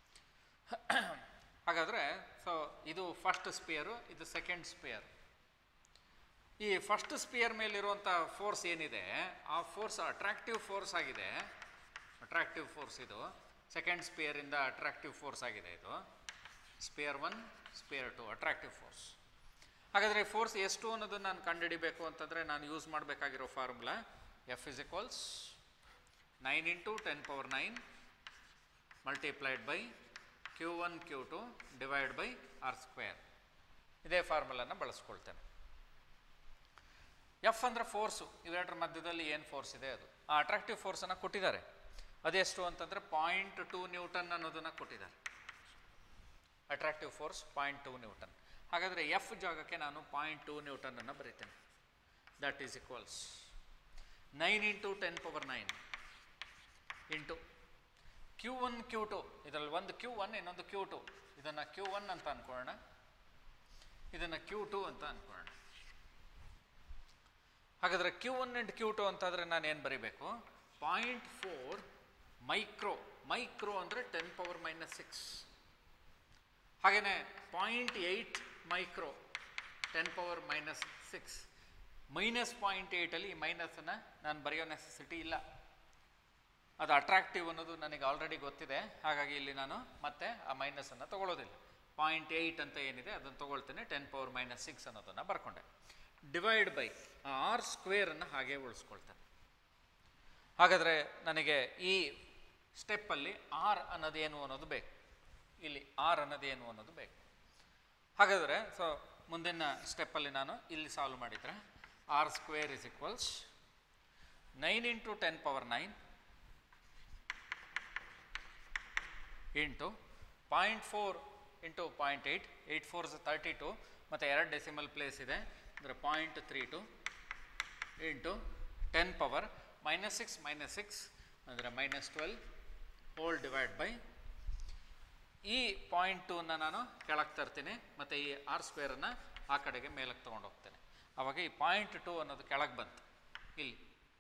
ಹಾಗಾದರೆ ಸೊ ಇದು ಫಸ್ಟ್ ಸ್ಪಿಯರು ಇದು ಸೆಕೆಂಡ್ ಸ್ಪಿಯರ್ ಈ ಫಸ್ಟ್ ಸ್ಪಿಯರ್ ಮೇಲಿರುವಂಥ ಫೋರ್ಸ್ ಏನಿದೆ ಆ ಫೋರ್ಸ್ ಅಟ್ರಾಕ್ಟಿವ್ ಫೋರ್ಸ್ ಆಗಿದೆ ಅಟ್ರಾಕ್ಟಿವ್ ಫೋರ್ಸ್ ಇದು ಸೆಕೆಂಡ್ ಸ್ಪಿಯರಿಂದ ಅಟ್ರಾಕ್ಟಿವ್ ಫೋರ್ಸ್ ಆಗಿದೆ ಇದು sphere one sphere two attractive force ಹಾಗಾದರೆ ಫೋರ್ಸ್ ಎಷ್ಟು ಅನ್ನೋದನ್ನು ನಾನು ಕಂಡುಹಿಡಿಬೇಕು ಅಂತಂದರೆ ನಾನು ಯೂಸ್ ಮಾಡಬೇಕಾಗಿರೋ formula F is equals nine into ten power nine multiplied by Q one Q two divide by R square ಇದೇ ಫಾರ್ಮುಲಾನ ಬಳಸ್ಕೊಳ್ತೇನೆ ಎಫ್ ಅಂದರೆ ಫೋರ್ಸು ಇವೆರಡರ ಮಧ್ಯದಲ್ಲಿ ಏನು ಫೋರ್ಸ್ ಇದೆ ಅದು ಆ ಅಟ್ರಾಕ್ಟಿವ್ ಫೋರ್ಸನ್ನು ಕೊಟ್ಟಿದ್ದಾರೆ ಅದೆಷ್ಟು ಅಂತಂದರೆ ಪಾಯಿಂಟ್ ಟೂ ನ್ಯೂಟನ್ ಅನ್ನೋದನ್ನು ಕೊಟ್ಟಿದ್ದಾರೆ attractive force point two newton ಹಾಗಾದರೆ ಎಫ್ ಜಾಗಕ್ಕೆ ನಾನು ಪಾಯಿಂಟ್ ಟೂ ನ್ಯೂಟನನ್ನು ಬರೀತೇನೆ that is equals nine into ten power nine into Q one Q two ಇದರಲ್ಲಿ ಒಂದು ಕ್ಯೂ ಒನ್ ಇನ್ನೊಂದು ಕ್ಯೂ ಟು ಇದನ್ನು ಕ್ಯೂ ಒನ್ ಅಂತ ಅಂದ್ಕೊಳ್ಳೋಣ ಇದನ್ನು ಕ್ಯೂ ಟು ಅಂತ ಅಂದ್ಕೊಳ್ಳೋಣ ಹಾಗಾದರೆ Q one and Q two ಅಂತಾದರೆ ನಾನು ಏನು ಬರೀಬೇಕು ಪಾಯಿಂಟ್ ಫೋರ್ ಮೈಕ್ರೋ ಮೈಕ್ರೋ ಅಂದರೆ ಟೆನ್ ಪವರ್ ಮೈನಸ್ ಸಿಕ್ಸ್ ಹಾಗೆಯೇ point eight micro ten power minus six minus point ಏಯ್ಟಲ್ಲಿ ಈ ಮೈನಸನ್ನು ನಾನು ಬರೆಯೋ ನೆಸೆಸಿಟಿ ಇಲ್ಲ ಅದು ಅಟ್ರಾಕ್ಟಿವ್ ಅನ್ನೋದು ನನಗೆ ಆಲ್ರೆಡಿ ಗೊತ್ತಿದೆ ಹಾಗಾಗಿ ಇಲ್ಲಿ ನಾನು ಮತ್ತೆ ಆ ಮೈನಸನ್ನು ತೊಗೊಳ್ಳೋದಿಲ್ಲ ಪಾಯಿಂಟ್ ಏಯ್ಟ್ ಅಂತ ಏನಿದೆ ಅದನ್ನು ತೊಗೊಳ್ತೇನೆ ಟೆನ್ ಪವರ್ ಮೈನಸ್ ಸಿಕ್ಸ್ ಅನ್ನೋದನ್ನು ಬರ್ಕೊಂಡೆ ಡಿವೈಡ್ ಬೈ ಆರ್ ಸ್ಕ್ವೇರನ್ನು ಹಾಗೆ ಉಳಿಸ್ಕೊಳ್ತೇನೆ ಹಾಗಾದರೆ ನನಗೆ ಈ ಸ್ಟೆಪ್ಪಲ್ಲಿ ಆರ್ ಅನ್ನೋದೇನು ಅನ್ನೋದು ಬೇಕು ಇಲ್ಲಿ ಆರ್ ಅನ್ನೋದೇನು ಅನ್ನೋದು ಬೇಕು ಹಾಗಾದರೆ ಸೊ ಮುಂದಿನ ಸ್ಟೆಪ್ಪಲ್ಲಿ ನಾನು ಇಲ್ಲಿ ಸಾಲ್ವ್ ಮಾಡಿದರೆ R square is equals nine into ten power nine into point four into point eight eight force thirty two ಮತ್ತು ಎರಡು ಡೆಸಿಮಲ್ ಪ್ಲೇಸ್ ಇದೆ ಅಂದರೆ point three two into ten power minus six minus six ಅಂದರೆ minus twelve whole divide by ಈ ಪಾಯಿಂಟ್ ಟೂನ ನಾನು ಕೆಳಗೆ ತರ್ತೀನಿ ಮತ್ತು ಈ ಆರ್ ಸ್ಕ್ವೇರನ್ನು ಆ ಕಡೆಗೆ ಮೇಲಕ್ಕೆ ತೊಗೊಂಡು ಹೋಗ್ತೇನೆ ಆವಾಗ ಈ ಪಾಯಿಂಟ್ ಟು ಅನ್ನೋದು ಕೆಳಗೆ ಬಂತು ಇಲ್ಲಿ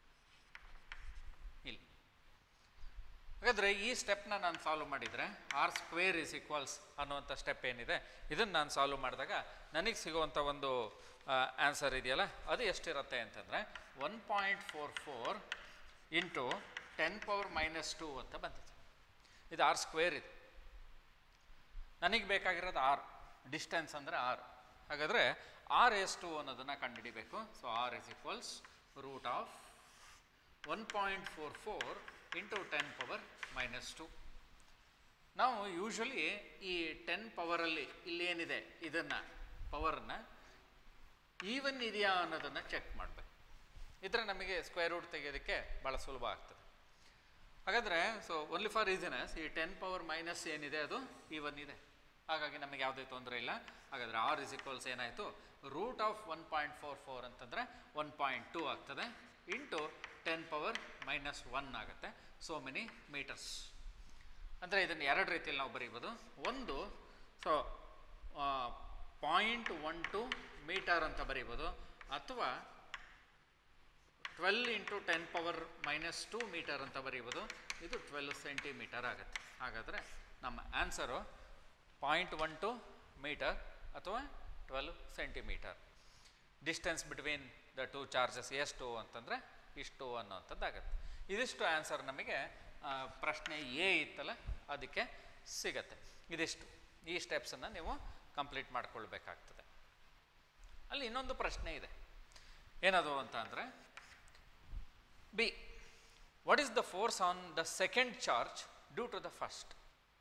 ಇಲ್ಲಿ ಹಾಗಾದರೆ ಈ ಸ್ಟೆಪ್ನ ನಾನು ಸಾಲ್ವ್ ಮಾಡಿದರೆ ಆರ್ ಸ್ಕ್ವೇರ್ ಇಸ್ ಈಕ್ವಲ್ಸ್ ಅನ್ನುವಂಥ ಸ್ಟೆಪ್ ಏನಿದೆ ಇದನ್ನು ನಾನು ಸಾಲ್ವ್ ಮಾಡಿದಾಗ ನನಗೆ ಸಿಗುವಂಥ ಒಂದು ಆನ್ಸರ್ ಇದೆಯಲ್ಲ ಅದು ಎಷ್ಟಿರುತ್ತೆ ಅಂತಂದರೆ one point four four into ten power minus two ಅಂತ ಬಂದಿದೆ ಇದು ಆರ್ ಸ್ಕ್ವೇರ್ ಇದು ನನಗೆ ಬೇಕಾಗಿರೋದು ಆರ್ ಡಿಸ್ಟೆನ್ಸ್ ಅಂದರೆ ಆರ್ ಹಾಗಾದರೆ ಆರ್ ಎಷ್ಟು ಅನ್ನೋದನ್ನು ಕಂಡುಹಿಡಿಬೇಕು so R is equals root of one point four four into ten power minus two ನಾವು ಯೂಶ್ವಲಿ ಈ ಟೆನ್ ಪವರಲ್ಲಿ ಇಲ್ಲೇನಿದೆ ಇದನ್ನು ಪವರನ್ನು ಈವನ್ ಇದೆಯಾ ಅನ್ನೋದನ್ನು ಚೆಕ್ ಮಾಡಬೇಕು ಇದ್ರೆ ನಮಗೆ ಸ್ಕ್ವೇರ್ ರೂಟ್ ತೆಗೆಯೋದಕ್ಕೆ ಭಾಳ ಸುಲಭ ಆಗ್ತದೆ ಹಾಗಾದರೆ ಸೊ ಓನ್ಲಿ ಫಾರ್ ರೀಸನಸ್ ಈ ಟೆನ್ ಪವರ್ ಮೈನಸ್ ಏನಿದೆ ಅದು ಈ ಒನ್ ಇದೆ ಹಾಗಾಗಿ ನಮಗೆ ಯಾವುದೇ ತೊಂದರೆ ಇಲ್ಲ ಹಾಗಾದರೆ ಆರ್ ಇಸ್ ಈಕ್ವಲ್ಸ್ ಏನಾಯಿತು root of one point four four ಅಂತಂದರೆ ಒನ್ ಪಾಯಿಂಟ್ ಟೂ ಆಗ್ತದೆ into ten power minus one ಆಗುತ್ತೆ ಸೋ ಮೆನಿ ಮೀಟರ್ಸ್ ಅಂದರೆ ಇದನ್ನು ಎರಡು ರೀತಿಯಲ್ಲಿ ನಾವು ಬರೀಬೋದು ಒಂದು so point one two metre ಅಂತ ಬರೀಬೋದು ಅಥವಾ twelve into ten power minus two metre ಅಂತ ಬರೀಬೋದು ಇದು ಟ್ವೆಲ್ ಸೆಂಟಿಮೀಟರ್ ಆಗುತ್ತೆ ಹಾಗಾದರೆ ನಮ್ಮ answer point one two metre ಅಥವಾ twelve centimetre distance between the two charges ಎಷ್ಟು ಅಂತಂದರೆ ಇಷ್ಟು ಅನ್ನೋಂಥದ್ದಾಗತ್ತೆ ಇದಿಷ್ಟು ಆನ್ಸರ್ ನಮಗೆ ಆ, ಪ್ರಶ್ನೆ ಎ ಇತ್ತಲ್ಲ ಅದಕ್ಕೆ ಸಿಗತ್ತೆ ಇದಿಷ್ಟು ಈ ಸ್ಟೆಪ್ಸನ್ನು ನೀವು ಕಂಪ್ಲೀಟ್ ಮಾಡ್ಕೊಳ್ಬೇಕಾಗ್ತದೆ ಅಲ್ಲಿ ಇನ್ನೊಂದು ಪ್ರಶ್ನೆ ಇದೆ ಏನದು ಅಂತ ಅಂದರೆ B what is the force on the second charge due to the first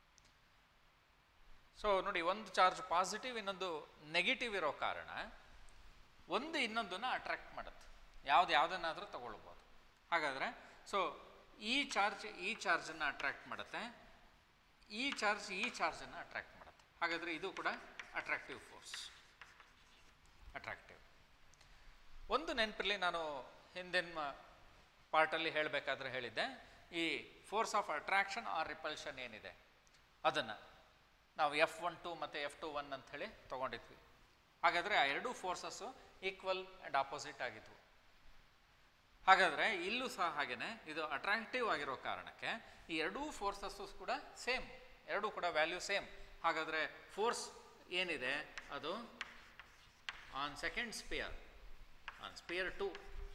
so ನೋಡಿ ಒಂದು ಚಾರ್ಜ್ ಪಾಸಿಟಿವ್ ಇನ್ನೊಂದು ನೆಗೆಟಿವ್ ಇರೋ ಕಾರಣ ಒಂದು ಇನ್ನೊಂದನ್ನು ಅಟ್ರಾಕ್ಟ್ ಮಾಡುತ್ತೆ ಯಾವ್ದು ಯಾವುದನ್ನಾದರೂ ತಗೊಳ್ಬೋದು ಹಾಗಾದರೆ ಸೊ ಈ ಚಾರ್ಜ್ ಈ ಚಾರ್ಜನ್ನು ಅಟ್ರಾಕ್ಟ್ ಮಾಡುತ್ತೆ ಈ ಚಾರ್ಜ್ ಈ ಚಾರ್ಜನ್ನು ಅಟ್ರಾಕ್ಟ್ ಮಾಡುತ್ತೆ ಹಾಗಾದರೆ ಇದು ಕೂಡ ಅಟ್ರಾಕ್ಟಿವ್ ಫೋರ್ಸ್ ಅಟ್ರಾಕ್ಟಿವ್ ಒಂದು ನೆನಪಿರಲಿ ನಾನು ಹಿಂದಿನ ಪಾರ್ಟಲ್ಲಿ ಹೇಳಬೇಕಾದ್ರೆ ಹೇಳಿದ್ದೆ ಈ force of attraction or repulsion ಏನಿದೆ ಅದನ್ನು ನಾವು ಎಫ್ ಒನ್ ಟು ಮತ್ತು ಎಫ್ ಟು ಒನ್ ಅಂತ ಹೇಳಿ ತೊಗೊಂಡಿದ್ವಿ ಹಾಗಾದರೆ ಆ ಎರಡೂ ಫೋರ್ಸಸ್ಸು ಈಕ್ವಲ್ ಆ್ಯಂಡ್ ಆಪೋಸಿಟ್ ಆಗಿದ್ವು ಹಾಗಾದರೆ ಇಲ್ಲೂ ಸಹ ಹಾಗೇನೆ ಇದು ಅಟ್ರಾಕ್ಟಿವ್ ಆಗಿರೋ ಕಾರಣಕ್ಕೆ ಈ ಎರಡೂ ಫೋರ್ಸಸ್ಸು ಕೂಡ ಸೇಮ್ ಎರಡೂ ಕೂಡ ವ್ಯಾಲ್ಯೂ ಸೇಮ್ ಹಾಗಾದರೆ ಫೋರ್ಸ್ ಏನಿದೆ ಅದು on second sphere on sphere two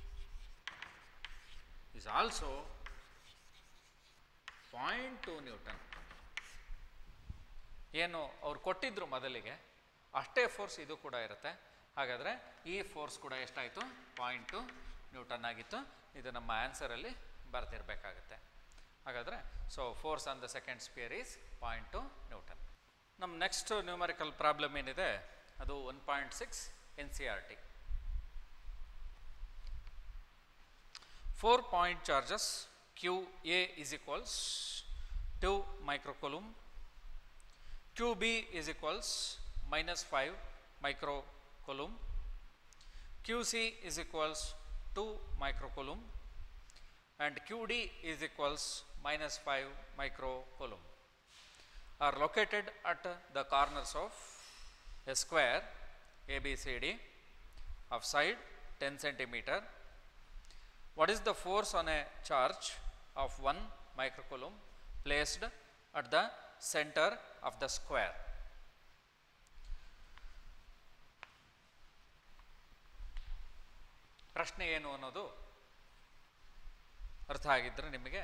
is also 0.2 newton ಏನು ಅವ್ರು ಕೊಟ್ಟಿದ್ರು ಮೊದಲಿಗೆ ಅಷ್ಟೇ ಫೋರ್ಸ್ ಇದು ಕೂಡ ಇರುತ್ತೆ ಹಾಗಾದರೆ ಈ ಫೋರ್ಸ್ ಕೂಡ ಎಷ್ಟಾಯಿತು ಪಾಯಿಂಟ್ ಟು ನ್ಯೂಟನ್ ಆಗಿತ್ತು ಇದು ನಮ್ಮ ಆನ್ಸರಲ್ಲಿ ಬರ್ತಿರ್ಬೇಕಾಗತ್ತೆ ಹಾಗಾದರೆ so force on the second sphere is point two newton ನಮ್ಮ ನೆಕ್ಸ್ಟ್ ನ್ಯೂಮರಿಕಲ್ ಪ್ರಾಬ್ಲಮ್ ಏನಿದೆ ಅದು one point six N C R NCERT four point charges qa is equals 2 microcoulomb qb is equals minus 5 microcoulomb qc is equals 2 microcoulomb and qd is equals minus 5 microcoulomb are located at the corners of a square abcd of side 10 centimeter what is the force on a charge of 1 microcoulomb placed at the center of the square? ಪ್ರಶ್ನೆ ಏನು ಅನ್ನೋದು ಅರ್ಥ ಆಗಿದ್ದರೆ ನಿಮಗೆ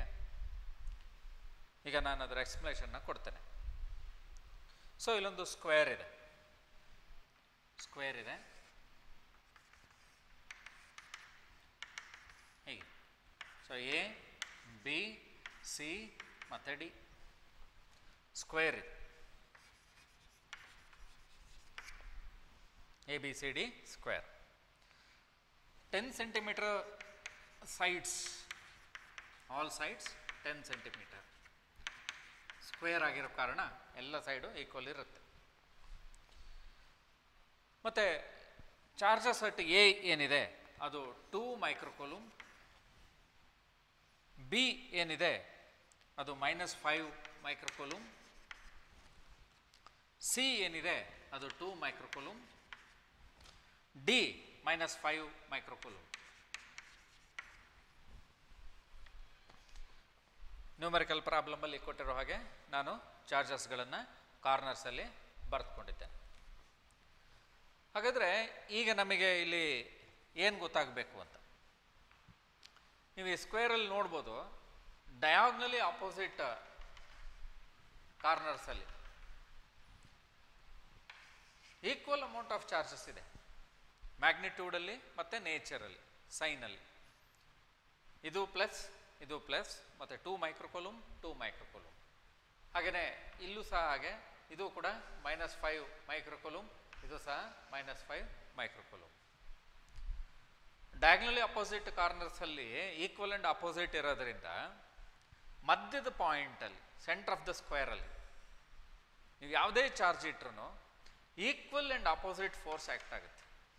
ಈಗ ನಾನು ಅದರ ಎಕ್ಸ್ಪ್ಲನೇಷನ್ನ ಕೊಡ್ತೇನೆ ಸೊ ಇಲ್ಲೊಂದು ಸ್ಕ್ವೇರ್ ಇದೆ ಸ್ಕ್ವೇರ್ ಇದೆ ಹೀಗೆ ಸೊ ಎ ಬಿ ಸಿ ಮತ್ತು ಡಿ ಸ್ಕ್ವೇರ್ ಇದೆ A B C D square ten centimetre sides all sides ten centimetre square ಆಗಿರೋ ಕಾರಣ ಎಲ್ಲ ಸೈಡು ಈಕ್ವಲ್ ಇರುತ್ತೆ ಮತ್ತು ಚಾರ್ಜಸ್ ಅಟ್ ಎ ಏನಿದೆ ಅದು ಟೂ ಮೈಕ್ರೋಕೋಲೂಮ್ ಬಿ ಏನಿದೆ ಅದು ಮೈನಸ್ ಫೈವ್ ಮೈಕ್ರೋಕೋಲೂಮ್ ಸಿ ಏನಿದೆ ಅದು two microcoulomb D minus five microcoulomb numerical ಪ್ರಾಬ್ಲಮಲ್ಲಿ ಕೊಟ್ಟಿರೋ ಹಾಗೆ ನಾನು ಚಾರ್ಜಸ್ಗಳನ್ನು ಕಾರ್ನರ್ಸಲ್ಲಿ ಬರೆದುಕೊಂಡಿದ್ದೇನೆ ಹಾಗಾದರೆ ಈಗ ನಮಗೆ ಇಲ್ಲಿ ಏನು ಗೊತ್ತಾಗಬೇಕು ಅಂತ ನೀವು ಈ ಸ್ಕ್ವೇರಲ್ಲಿ ನೋಡ್ಬೋದು ಡಯಾಗ್ನಲಿ ಆಪೋಸಿಟ್ ಕಾರ್ನರ್ಸಲ್ಲಿ ಈಕ್ವಲ್ ಅಮೌಂಟ್ ಆಫ್ ಚಾರ್ಜಸ್ ಇದೆ ಮ್ಯಾಗ್ನಿಟ್ಯೂಡಲ್ಲಿ ಮತ್ತು ನೇಚರಲ್ಲಿ ಸೈನಲ್ಲಿ ಇದು ಪ್ಲಸ್ ಇದು ಪ್ಲಸ್ ಮತ್ತು ಟೂ ಮೈಕ್ರೋಕೊಲೂಮ್ ಟೂ ಮೈಕ್ರೋಕೊಲೂಮ್ ಹಾಗೆಯೇ ಇಲ್ಲೂ ಸಹ ಹಾಗೆ ಇದು ಕೂಡ ಮೈನಸ್ ಫೈವ್ ಮೈಕ್ರೋಕೊಲೂಮ್ ಇದು ಸಹ minus five microcoulomb diagonally opposite ಕಾರ್ನರ್ಸಲ್ಲಿ ಈಕ್ವಲ್ ಆ್ಯಂಡ್ ಅಪೋಸಿಟ್ ಇರೋದ್ರಿಂದ ಮಧ್ಯದ ಪಾಯಿಂಟಲ್ಲಿ ಸೆಂಟರ್ ಆಫ್ ದ ಸ್ಕ್ವೇರಲ್ಲಿ ನೀವು ಯಾವುದೇ ಚಾರ್ಜ್ ಇಟ್ರು equal and opposite force act ಆಗುತ್ತೆ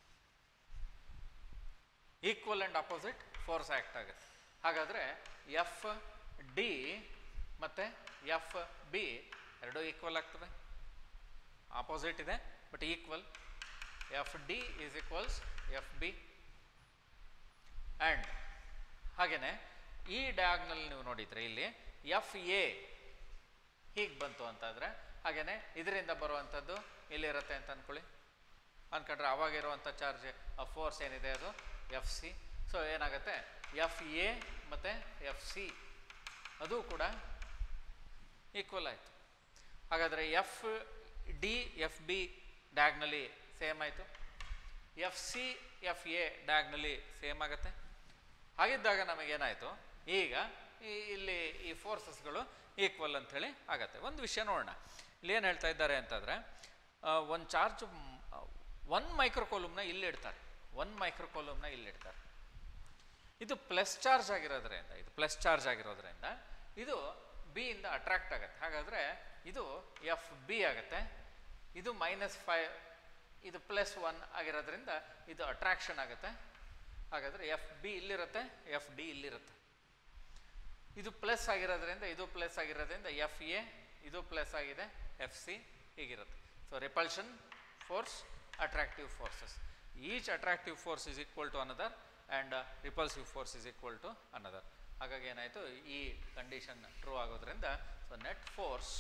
equal and opposite force act ಆಗುತ್ತೆ ಹಾಗಾದರೆ ಎಫ್ ಡಿ ಮತ್ತು ಎಫ್ ಬಿ ಎರಡೂ ಈಕ್ವಲ್ ಆಗ್ತದೆ ಆಪೋಸಿಟ್ ಇದೆ but equal F D is equals F B and ಹಾಗೆಯೇ ಈ ಡಯಾಗ್ನಲ್ ನೀವು ನೋಡಿದರೆ ಇಲ್ಲಿ ಎಫ್ ಎ ಹೀಗೆ ಬಂತು ಅಂತಾದರೆ ಹಾಗೆಯೇ ಇದರಿಂದ ಬರುವಂಥದ್ದು ಇಲ್ಲಿರುತ್ತೆ ಅಂತ ಅಂದ್ಕೊಳ್ಳಿ ಅಂದ್ಕೊಂಡ್ರೆ ಅವಾಗಿರುವಂಥ ಚಾರ್ಜ್ ಆ ಫೋರ್ಸ್ ಏನಿದೆ ಅದು ಎಫ್ ಸಿ ಸೊ ಏನಾಗುತ್ತೆ ಎಫ್ ಎ ಮತ್ತು ಎಫ್ ಸಿ ಅದು ಕೂಡ ಈಕ್ವಲ್ ಆಯಿತು ಹಾಗಾದರೆ ಎಫ್ ಡಿ ಎಫ್ ಬಿ ಡ್ಯಾಗ್ನಲ್ಲಿ ಸೇಮ್ ಆಯಿತು ಎಫ್ ಸಿ ಎಫ್ ಎ ಡ್ಯಾಗ್ನಲ್ಲಿ ಸೇಮ್ ಆಗುತ್ತೆ ಹಾಗಿದ್ದಾಗ ನಮಗೇನಾಯಿತು ಈಗ ಈ ಇಲ್ಲಿ ಈ ಫೋರ್ಸಸ್ಗಳು ಈಕ್ವಲ್ ಅಂಥೇಳಿ ಆಗತ್ತೆ ಒಂದು ವಿಷಯ ನೋಡೋಣ ಇಲ್ಲಿ ಏನು ಹೇಳ್ತಾ ಇದ್ದಾರೆ ಅಂತಂದರೆ ಒಂದು ಚಾರ್ಜ್ ಒನ್ ಮೈಕ್ರೋಕೋಲಮ್ನ ಇಲ್ಲಿಡ್ತಾರೆ ಒನ್ ಮೈಕ್ರೋಕೋಲಮ್ನ ಇಲ್ಲಿಡ್ತಾರೆ ಇದು ಪ್ಲಸ್ ಚಾರ್ಜ್ ಆಗಿರೋದ್ರಿಂದ ಇದು ಪ್ಲಸ್ ಚಾರ್ಜ್ ಆಗಿರೋದ್ರಿಂದ ಇದು ಬಿ ಇಂದ ಅಟ್ರಾಕ್ಟ್ ಆಗುತ್ತೆ ಹಾಗಾದರೆ ಇದು ಎಫ್ ಬಿ ಆಗುತ್ತೆ ಇದು ಮೈನಸ್ ಫೈವ್ ಇದು ಪ್ಲಸ್ ಒನ್ ಆಗಿರೋದ್ರಿಂದ ಇದು ಅಟ್ರಾಕ್ಷನ್ ಆಗುತ್ತೆ ಹಾಗಾದರೆ ಎಫ್ ಬಿ ಇಲ್ಲಿರುತ್ತೆ ಎಫ್ ಡಿ ಇಲ್ಲಿರುತ್ತೆ ಇದು ಪ್ಲಸ್ ಆಗಿರೋದ್ರಿಂದ ಇದು ಪ್ಲಸ್ ಆಗಿರೋದ್ರಿಂದ ಎಫ್ ಎ ಇದು ಪ್ಲಸ್ ಆಗಿದೆ ಎಫ್ ಸಿ ಹೀಗಿರುತ್ತೆ so repulsion force attractive forces each attractive force is equal to another and repulsive force is equal to another ಹಾಗಾಗಿ ಏನಾಯಿತು ಈ ಕಂಡೀಷನ್ ಟ್ರೂ ಆಗೋದ್ರಿಂದ so net force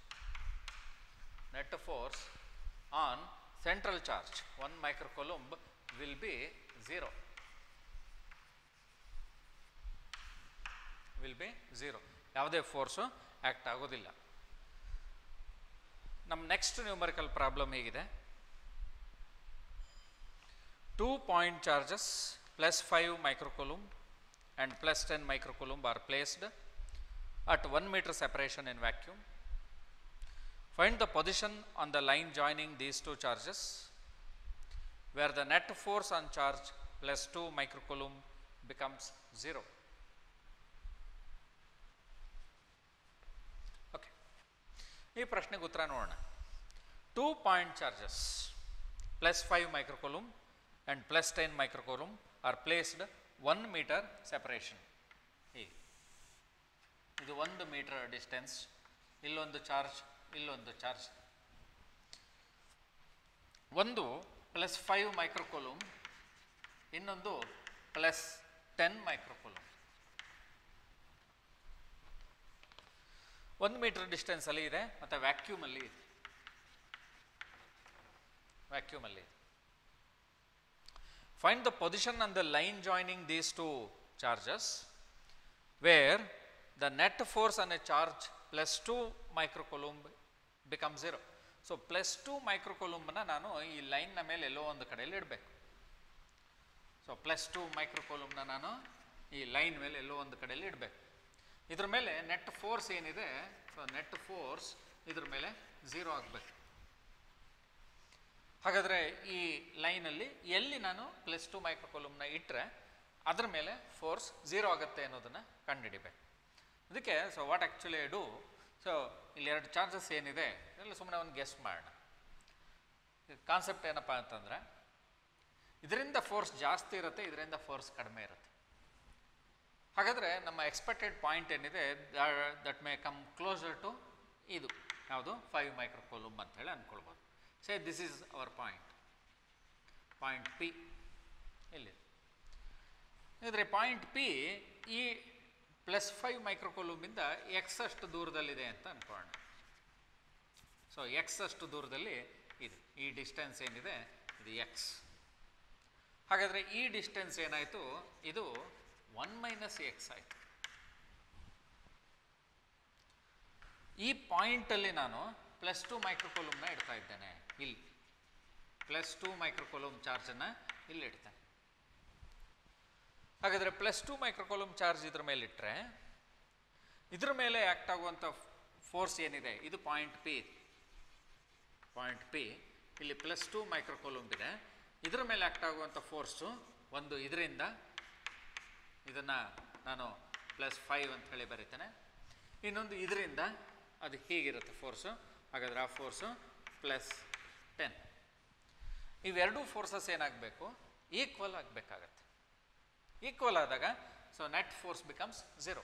net force on central charge one microcoulomb will be zero will be zero ಯಾವುದೇ ಫೋರ್ಸು ಆ್ಯಕ್ಟ್ ಆಗೋದಿಲ್ಲ ನಮ್ಮ ನೆಕ್ಸ್ಟ್ ನ್ಯೂಮರಿಕಲ್ ಪ್ರಾಬ್ಲಮ್ ಹೇಗಿದೆ two point charges plus five microcoulomb and plus ten microcoulomb are placed at one metre separation in vacuum find the position on the line joining these two charges where the net force on charge plus two microcoulomb becomes zero okay ಈ ಪ್ರಶ್ನೆಗೆ ಉತ್ತರ ನೋಡೋಣ two point charges plus five microcoulomb and plus ten microcoulomb are placed one metre separation ಹೀಗೆ ಇದು ಒಂದು ಮೀಟರ್ ಡಿಸ್ಟೆನ್ಸ್ ಇಲ್ಲೊಂದು ಚಾರ್ಜ್ ಇಲ್ಲೊಂದು ಚಾರ್ಜ್ ಒಂದು ಪ್ಲಸ್ ಫೈವ್ ಮೈಕ್ರೋಕೊಲುಮ್ ಇನ್ನೊಂದು ಪ್ಲಸ್ ಟೆನ್ ಮೈಕ್ರೋಕೊಲುಮ್ ಒಂದು ಮೀಟರ್ ಡಿಸ್ಟೆನ್ಸಲ್ಲಿ ಇದೆ ಮತ್ತು ವ್ಯಾಕ್ಯೂಮಲ್ಲಿ ಇದೆ ವ್ಯಾಕ್ಯೂಮಲ್ಲಿ ಇದೆ find the position on the line joining these two charges where the net force on a charge plus two microcoulomb become zero so plus two ಮೈಕ್ರೋಕೊಲುಂಬನ್ನ ನಾನು ಈ ಲೈನ್ನ ಮೇಲೆ ಎಲ್ಲೋ ಒಂದು ಕಡೆಯಲ್ಲಿ ಇಡಬೇಕು ಸೊ ಪ್ಲಸ್ ಟು ಮೈಕ್ರೋಕೊಲುಮ್ನ ನಾನು ಈ ಲೈನ್ ಮೇಲೆ ಎಲ್ಲೋ ಒಂದು ಕಡೆಯಲ್ಲಿ ಇಡಬೇಕು ಇದ್ರ ಮೇಲೆ ನೆಟ್ ಫೋರ್ಸ್ ಏನಿದೆ ಸೊ ನೆಟ್ ಫೋರ್ಸ್ ಇದ್ರ ಮೇಲೆ ಝೀರೋ ಆಗಬೇಕು ಹಾಗಾದರೆ ಈ ಲೈನಲ್ಲಿ ಎಲ್ಲಿ ನಾನು ಪ್ಲಸ್ ಟು ಮೈಕ್ರೋಕೊಲುಮ್ನ ಇಟ್ಟರೆ ಅದ್ರ ಮೇಲೆ ಫೋರ್ಸ್ ಝೀರೋ ಆಗುತ್ತೆ ಅನ್ನೋದನ್ನು ಕಂಡುಹಿಡಿಬೇಕು ಅದಕ್ಕೆ so what actually I do so ಇಲ್ಲಿ ಎರಡು ಚಾರ್ಜಸ್ ಏನಿದೆ ಎಲ್ಲ ಸುಮ್ಮನೆ ಒಂದು ಗೆಸ್ಟ್ ಮಾಡೋಣ ಕಾನ್ಸೆಪ್ಟ್ ಏನಪ್ಪ ಅಂತಂದರೆ ಇದರಿಂದ ಫೋರ್ಸ್ ಜಾಸ್ತಿ ಇರುತ್ತೆ ಇದರಿಂದ ಫೋರ್ಸ್ ಕಡಿಮೆ ಇರುತ್ತೆ ಹಾಗಾದರೆ ನಮ್ಮ ಎಕ್ಸ್ಪೆಕ್ಟೆಡ್ ಪಾಯಿಂಟ್ ಏನಿದೆ that may come closer to ಇದು ಯಾವುದು ಫೈವ್ ಮೈಕ್ರೋಕೋಲುಮ್ ಅಂತ ಹೇಳಿ ಅಂದ್ಕೊಳ್ಬೋದು say this is our point point P ಇಲ್ಲಿ ಇದ್ರೆ ಪಾಯಿಂಟ್ ಪಿ ಈ ಪ್ಲಸ್ ಫೈವ್ ಮೈಕ್ರೋಕೋಲೂಮಿಂದ ಎಕ್ಸ್ ಅಷ್ಟು ದೂರದಲ್ಲಿದೆ ಅಂತ ಅಂದ್ಕೊಳ್ಳೋಣ ಸೊ ಎಕ್ಸ್ ಅಷ್ಟು ದೂರದಲ್ಲಿ ಇದೆ ಈ ಡಿಸ್ಟೆನ್ಸ್ ಏನಿದೆ ಇದು ಎಕ್ಸ್ ಹಾಗಾದರೆ ಈ ಡಿಸ್ಟೆನ್ಸ್ ಏನಾಯಿತು ಇದು ಒನ್ ಮೈನಸ್ ಎಕ್ಸ್ ಆಯಿತು ಈ ಪಾಯಿಂಟಲ್ಲಿ ನಾನು ಪ್ಲಸ್ ಟು ಮೈಕ್ರೋಕೋಲೂಮ್ನ ಇಡ್ತಾ ಇದ್ದೇನೆ ಇಲ್ಲಿ ಪ್ಲಸ್ ಟು ಮೈಕ್ರೋಕೋಲೂಮ್ ಚಾರ್ಜನ್ನು ಇಲ್ಲಿ ಇಡ್ತೇನೆ ಹಾಗಾದರೆ ಪ್ಲಸ್ ಟು ಮೈಕ್ರೋಕೋಲೂಮ್ ಚಾರ್ಜ್ ಇದ್ರ ಮೇಲೆ ಇಟ್ಟರೆ ಇದ್ರ ಮೇಲೆ ಆ್ಯಕ್ಟ್ ಆಗುವಂಥ ಫೋರ್ಸ್ ಏನಿದೆ ಇದು ಪಾಯಿಂಟ್ ಪಿ ಪಾಯಿಂಟ್ ಪಿ ಇಲ್ಲಿ ಪ್ಲಸ್ ಟು ಮೈಕ್ರೋಕೋಲೂಮ್ ಇದೆ ಇದ್ರ ಮೇಲೆ ಆ್ಯಕ್ಟ್ ಆಗುವಂಥ ಫೋರ್ಸು ಒಂದು ಇದರಿಂದ ಇದನ್ನು ನಾನು ಪ್ಲಸ್ ಫೈವ್ ಅಂತ ಹೇಳಿ ಬರೀತೇನೆ ಇನ್ನೊಂದು ಇದರಿಂದ ಅದು ಹೀಗಿರುತ್ತೆ ಫೋರ್ಸು ಹಾಗಾದರೆ ಆ ಫೋರ್ಸು ಪ್ಲಸ್ ಟೆನ್ ಇವೆರಡೂ ಫೋರ್ಸಸ್ ಏನಾಗಬೇಕು ಈಕ್ವಲ್ ಆಗಬೇಕಾಗತ್ತೆ ಈಕ್ವಲ್ ಆದಾಗ so net force becomes zero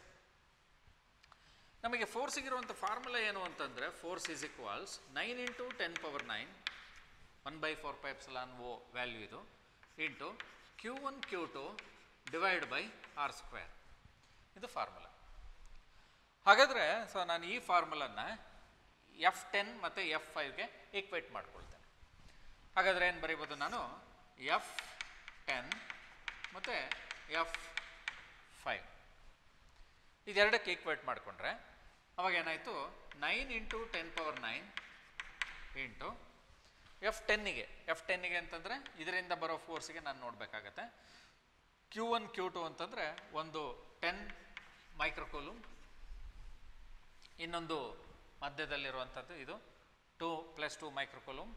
ನಮಗೆ ಫೋರ್ಸಿಗಿರುವಂಥ ಫಾರ್ಮುಲಾ ಏನು ಅಂತಂದರೆ force is equals nine into ten power nine one by four epsilon O value ಇದು into Q one Q two divide by R square ಇದು ಫಾರ್ಮುಲಾ ಹಾಗಾದರೆ ಸೊ ನಾನು ಈ ಫಾರ್ಮುಲನ್ನು ಎಫ್ ಟೆನ್ ಮತ್ತು ಎಫ್ ಫೈವ್ಗೆ ಈಕ್ವೇಟ್ ಮಾಡ್ಕೊಳ್ತೇನೆ ಹಾಗಾದರೆ ಏನು ಬರೀಬೋದು ನಾನು ಎಫ್ ಟೆನ್ ಮತ್ತು ಎಫ್ ಫೈವ್ ಇದೆರಡಕ್ಕೆ ಈಕ್ವೇಟ್ ಮಾಡಿಕೊಂಡ್ರೆ ಅವಾಗ ಏನಾಯಿತು nine into ten power nine into F ಟೆನ್ನಿಗೆ ಎಫ್ ಟೆನ್ನಿಗೆ ಅಂತಂದರೆ ಇದರಿಂದ ಬರೋ ಫೋರ್ಸಿಗೆ ನಾನು ನೋಡಬೇಕಾಗತ್ತೆ ಕ್ಯೂ ಒನ್ ಕ್ಯೂ ಟು ಅಂತಂದರೆ ಒಂದು ಟೆನ್ ಮೈಕ್ರೋಕೋಲೂಮ್ ಇನ್ನೊಂದು ಮಧ್ಯದಲ್ಲಿರುವಂಥದ್ದು ಇದು ಟೂ ಪ್ಲಸ್ ಟು ಮೈಕ್ರೋಕೋಲೂಮ್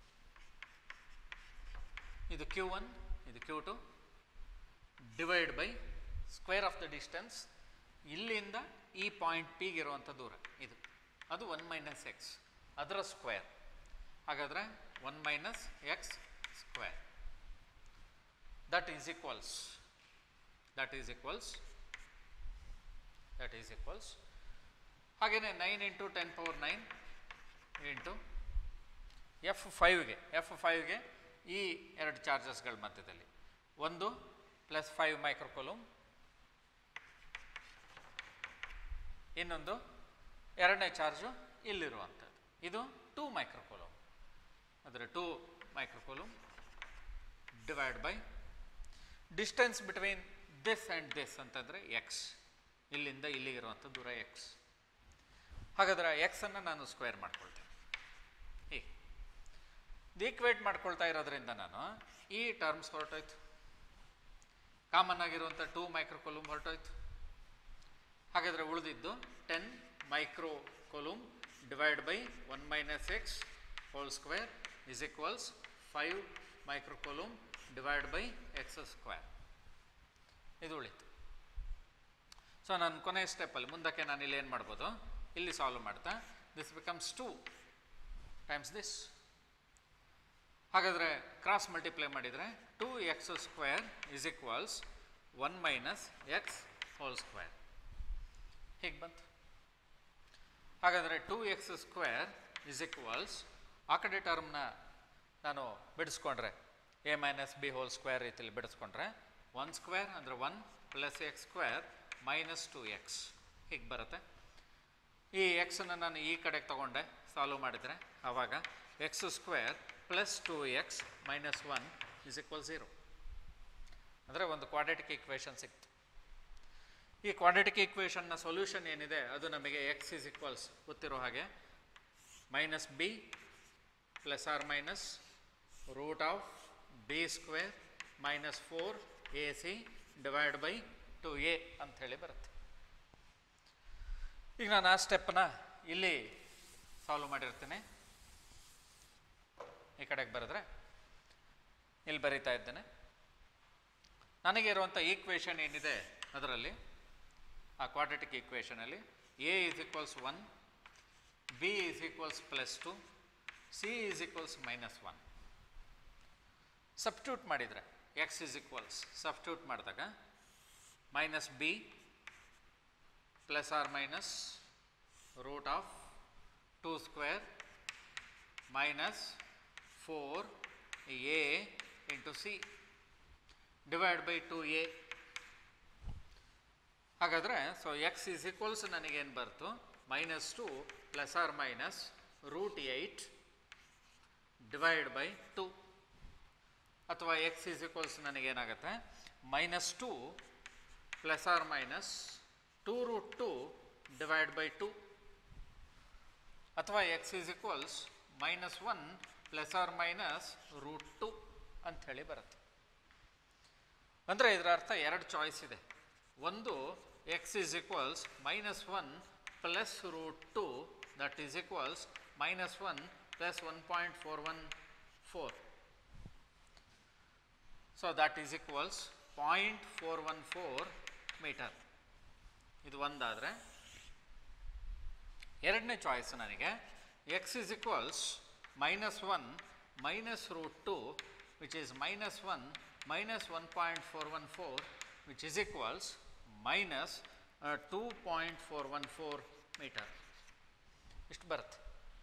ಇದು ಕ್ಯೂ ಒನ್ ಇದು Q two divide by square of the distance ಇಲ್ಲಿಂದ ಈ ಪಾಯಿಂಟ್ ಪಿಗೆ ಇರುವಂಥ ದೂರ ಇದು ಅದು ಒನ್ ಮೈನಸ್ ಎಕ್ಸ್ ಅದರ ಸ್ಕ್ವೇರ್ ಹಾಗಾದರೆ one minus X square that is equals that is equals that is equals ಹಾಗೆಯೇ nine into ten power nine into F ಫೈವ್ಗೆ ಎಫ್ ಫೈವ್ಗೆ ಈ ಎರಡು ಚಾರ್ಜಸ್ಗಳ ಮಧ್ಯದಲ್ಲಿ ಒಂದು ಪ್ಲಸ್ ಫೈವ್ ಮೈಕ್ರೋಕೊಲೂಮ್ ಇನ್ನೊಂದು ಎರಡನೇ ಚಾರ್ಜು ಇಲ್ಲಿರುವಂಥದ್ದು ಇದು ಟೂ ಮೈಕ್ರೋಕೊಲೂಮ್ ಅಂದರೆ two microcoulomb divide by distance between this and this ಅಂತಂದರೆ ಎಕ್ಸ್ ಇಲ್ಲಿಂದ ಇಲ್ಲಿಗಿರುವಂಥ ದೂರ ಎಕ್ಸ್ ಹಾಗಾದರೆ ಎಕ್ಸನ್ನು ನಾನು ಸ್ಕ್ವೇರ್ ಮಾಡ್ಕೊಳ್ತೇನೆ ಹೀಗೆ ಈಕ್ವೇಟ್ ಮಾಡ್ಕೊಳ್ತಾ ಇರೋದ್ರಿಂದ ನಾನು ಈ ಟರ್ಮ್ಸ್ ಹೊರಟೋಯ್ತು ಕಾಮನ್ ಆಗಿರುವಂಥ ಟೂ ಮೈಕ್ರೋಕೊಲೂಮ್ ಹೊರಟೋಯ್ತು ಹಾಗಾದರೆ ಉಳಿದಿದ್ದು ten microcoulomb divide by one minus X whole square is equals five microcoulomb divide by X square ಇದು ಉಳಿತು ಸೊ ನಾನು ಕೊನೆಯ ಸ್ಟೆಪ್ಪಲ್ಲಿ ಮುಂದಕ್ಕೆ ನಾನು ಇಲ್ಲಿ ಏನು ಮಾಡ್ಬೋದು ಇಲ್ಲಿ ಸಾಲ್ವ್ ಮಾಡ್ತಾ this becomes two times this ಹಾಗಾದರೆ ಕ್ರಾಸ್ ಮಲ್ಟಿಪ್ಲೈ ಮಾಡಿದರೆ two X square is equals one minus X whole square ಹೀಗೆ ಬಂತು ಹಾಗಾದರೆ two X square is equals ಆ ಕಡೆ ಟರ್ಮ್ನ ನಾನು ಬಿಡಿಸ್ಕೊಂಡ್ರೆ A minus B whole square ರೀತಿಯಲ್ಲಿ ಬಿಡಿಸ್ಕೊಂಡ್ರೆ ಒನ್ ಸ್ಕ್ವೇರ್ ಅಂದರೆ one plus X square minus two X ಹೀಗೆ ಬರುತ್ತೆ ಈ ಎಕ್ಸನ್ನು ನಾನು ಈ ಕಡೆಗೆ ತೊಗೊಂಡೆ ಸಾಲ್ವ್ ಮಾಡಿದರೆ ಆವಾಗ X square plus two X minus one is equal zero ಅಂದರೆ ಒಂದು ಕ್ವಾಡ್ರೆಟಿಕ್ ಈಕ್ವೇಷನ್ ಸಿಕ್ತು ಈ ಕ್ವಾಡ್ರೆಟಿಕ್ ಈಕ್ವೇಷನ್ನ ಸೊಲ್ಯೂಷನ್ ಏನಿದೆ ಅದು ನಮಗೆ ಎಕ್ಸ್ ಇಸ್ ಈಕ್ವಲ್ಸ್ ಗೊತ್ತಿರೋ ಹಾಗೆ minus B plus or minus root of B square minus four A C divide by two A ಅಂಥೇಳಿ ಬರುತ್ತೆ ಈಗ ನಾನು ಆ ಸ್ಟೆಪ್ಪನ್ನ ಇಲ್ಲಿ ಸಾಲ್ವ್ ಮಾಡಿರ್ತೇನೆ ಈ ಕಡೆಗೆ ಬರೆದ್ರೆ ಇಲ್ಲಿ ಬರೀತಾ ಇದ್ದೇನೆ ನನಗೆ ಇರುವಂಥ ಈಕ್ವೇಷನ್ ಏನಿದೆ ಅದರಲ್ಲಿ ಆ ಕ್ವಾಡ್ರೆಟಿಕ್ ಈಕ್ವೇಷನಲ್ಲಿ A is equals one B is equals plus two C is equals minus one substitute ಮಾಡಿದರೆ ಎಕ್ಸ್ ಈಸ್ ಈಕ್ವಲ್ಸ್ ಸಬ್ಸ್ಟ್ಯೂಟ್ ಮಾಡಿದಾಗ minus B plus or minus root of two square minus four A into C divide by two A ಹಾಗಾದರೆ ಸೊ ಎಕ್ಸ್ ಈಸ್ ಈಕ್ವಲ್ಸ್ ನನಗೇನು ಬರ್ತು minus two plus or minus root eight divide by two ಅಥವಾ ಎಕ್ಸ್ ಈಸ್ ಈಕ್ವಲ್ಸ್ ನನಗೇನಾಗುತ್ತೆ minus two plus or minus two root two divide by two ಅಥವಾ X is equals minus one plus or minus root two ಅಂಥೇಳಿ ಬರುತ್ತೆ ಅಂದರೆ ಇದರ ಅರ್ಥ ಎರಡು ಚಾಯ್ಸ್ ಇದೆ ಒಂದು X is equals minus one plus root two that is equals minus one plus one point four one four so that is equals point four one four metre ಇದು ಒಂದಾದರೆ ಎರಡನೇ ಚಾಯ್ಸ್ ನನಗೆ X is equals minus one minus root two which is minus one minus one point four one four which is equals minus two point four one four metre ಇಷ್ಟು ಬರುತ್ತೆ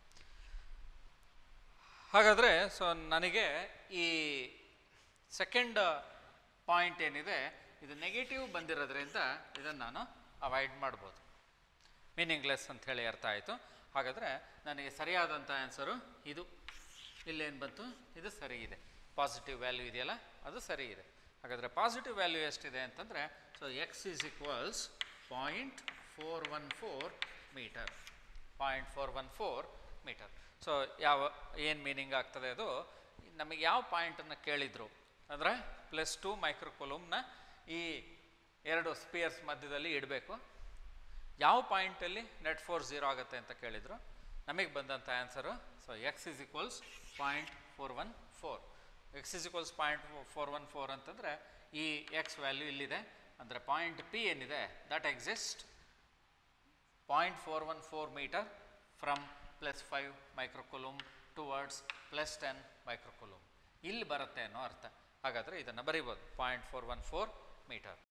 ಹಾಗಾದರೆ ಸೊ ನನಗೆ ಈ ಸೆಕೆಂಡ್ ಪಾಯಿಂಟ್ ಏನಿದೆ ಇದು ನೆಗೆಟಿವ್ ಬಂದಿರೋದ್ರಿಂದ ಇದನ್ನು ನಾನು ಅವಾಯ್ಡ್ ಮಾಡ್ಬೋದು ಮೀನಿಂಗ್ಲೆಸ್ ಅಂತ ಹೇಳಿ ಅರ್ಥ ಆಯಿತು ಹಾಗಾದರೆ ನನಗೆ ಸರಿಯಾದಂಥ ಆನ್ಸರು ಇದು ಇಲ್ಲೇನು ಬಂತು ಇದು ಸರಿ ಇದೆ ಪಾಸಿಟಿವ್ ವ್ಯಾಲ್ಯೂ ಇದೆಯಲ್ಲ ಅದು ಸರಿ ಇದೆ ಹಾಗಾದರೆ ಪಾಸಿಟಿವ್ ವ್ಯಾಲ್ಯೂ ಎಷ್ಟಿದೆ ಅಂತಂದರೆ so X is equals point four one four metre point four one four metre so ಯಾವ ಏನು ಮೀನಿಂಗ್ ಆಗ್ತದೆ ಅದು ನಮಗೆ ಯಾವ ಪಾಯಿಂಟನ್ನು ಕೇಳಿದರು ಅಂದರೆ ಪ್ಲಸ್ ಟು ಮೈಕ್ರೋಕೊಲೂಮ್ನ ಈ ಎರಡು ಸ್ಪಿಯರ್ಸ್ ಮಧ್ಯದಲ್ಲಿ ಇಡಬೇಕು ಯಾವ ಪಾಯಿಂಟಲ್ಲಿ ನೆಟ್ ಫೋರ್ ಝೀರೋ ಆಗುತ್ತೆ ಅಂತ ಕೇಳಿದರು ನಮಗೆ ಬಂದಂಥ answer so x is equals point four one four x is equals point four one four ಅಂತಂದರೆ ಈ ಎಕ್ಸ್ ವ್ಯಾಲ್ಯೂ ಇಲ್ಲಿದೆ ಅಂದರೆ ಪಾಯಿಂಟ್ ಪಿ ಏನಿದೆ that exist point four one four metre from plus five microcoulomb towards plus ten microcoulomb ಇಲ್ಲಿ ಬರುತ್ತೆ ಅನ್ನೋ ಅರ್ಥ ಹಾಗಾದರೆ ಇದನ್ನು ಬರೀಬೋದು point four one four metre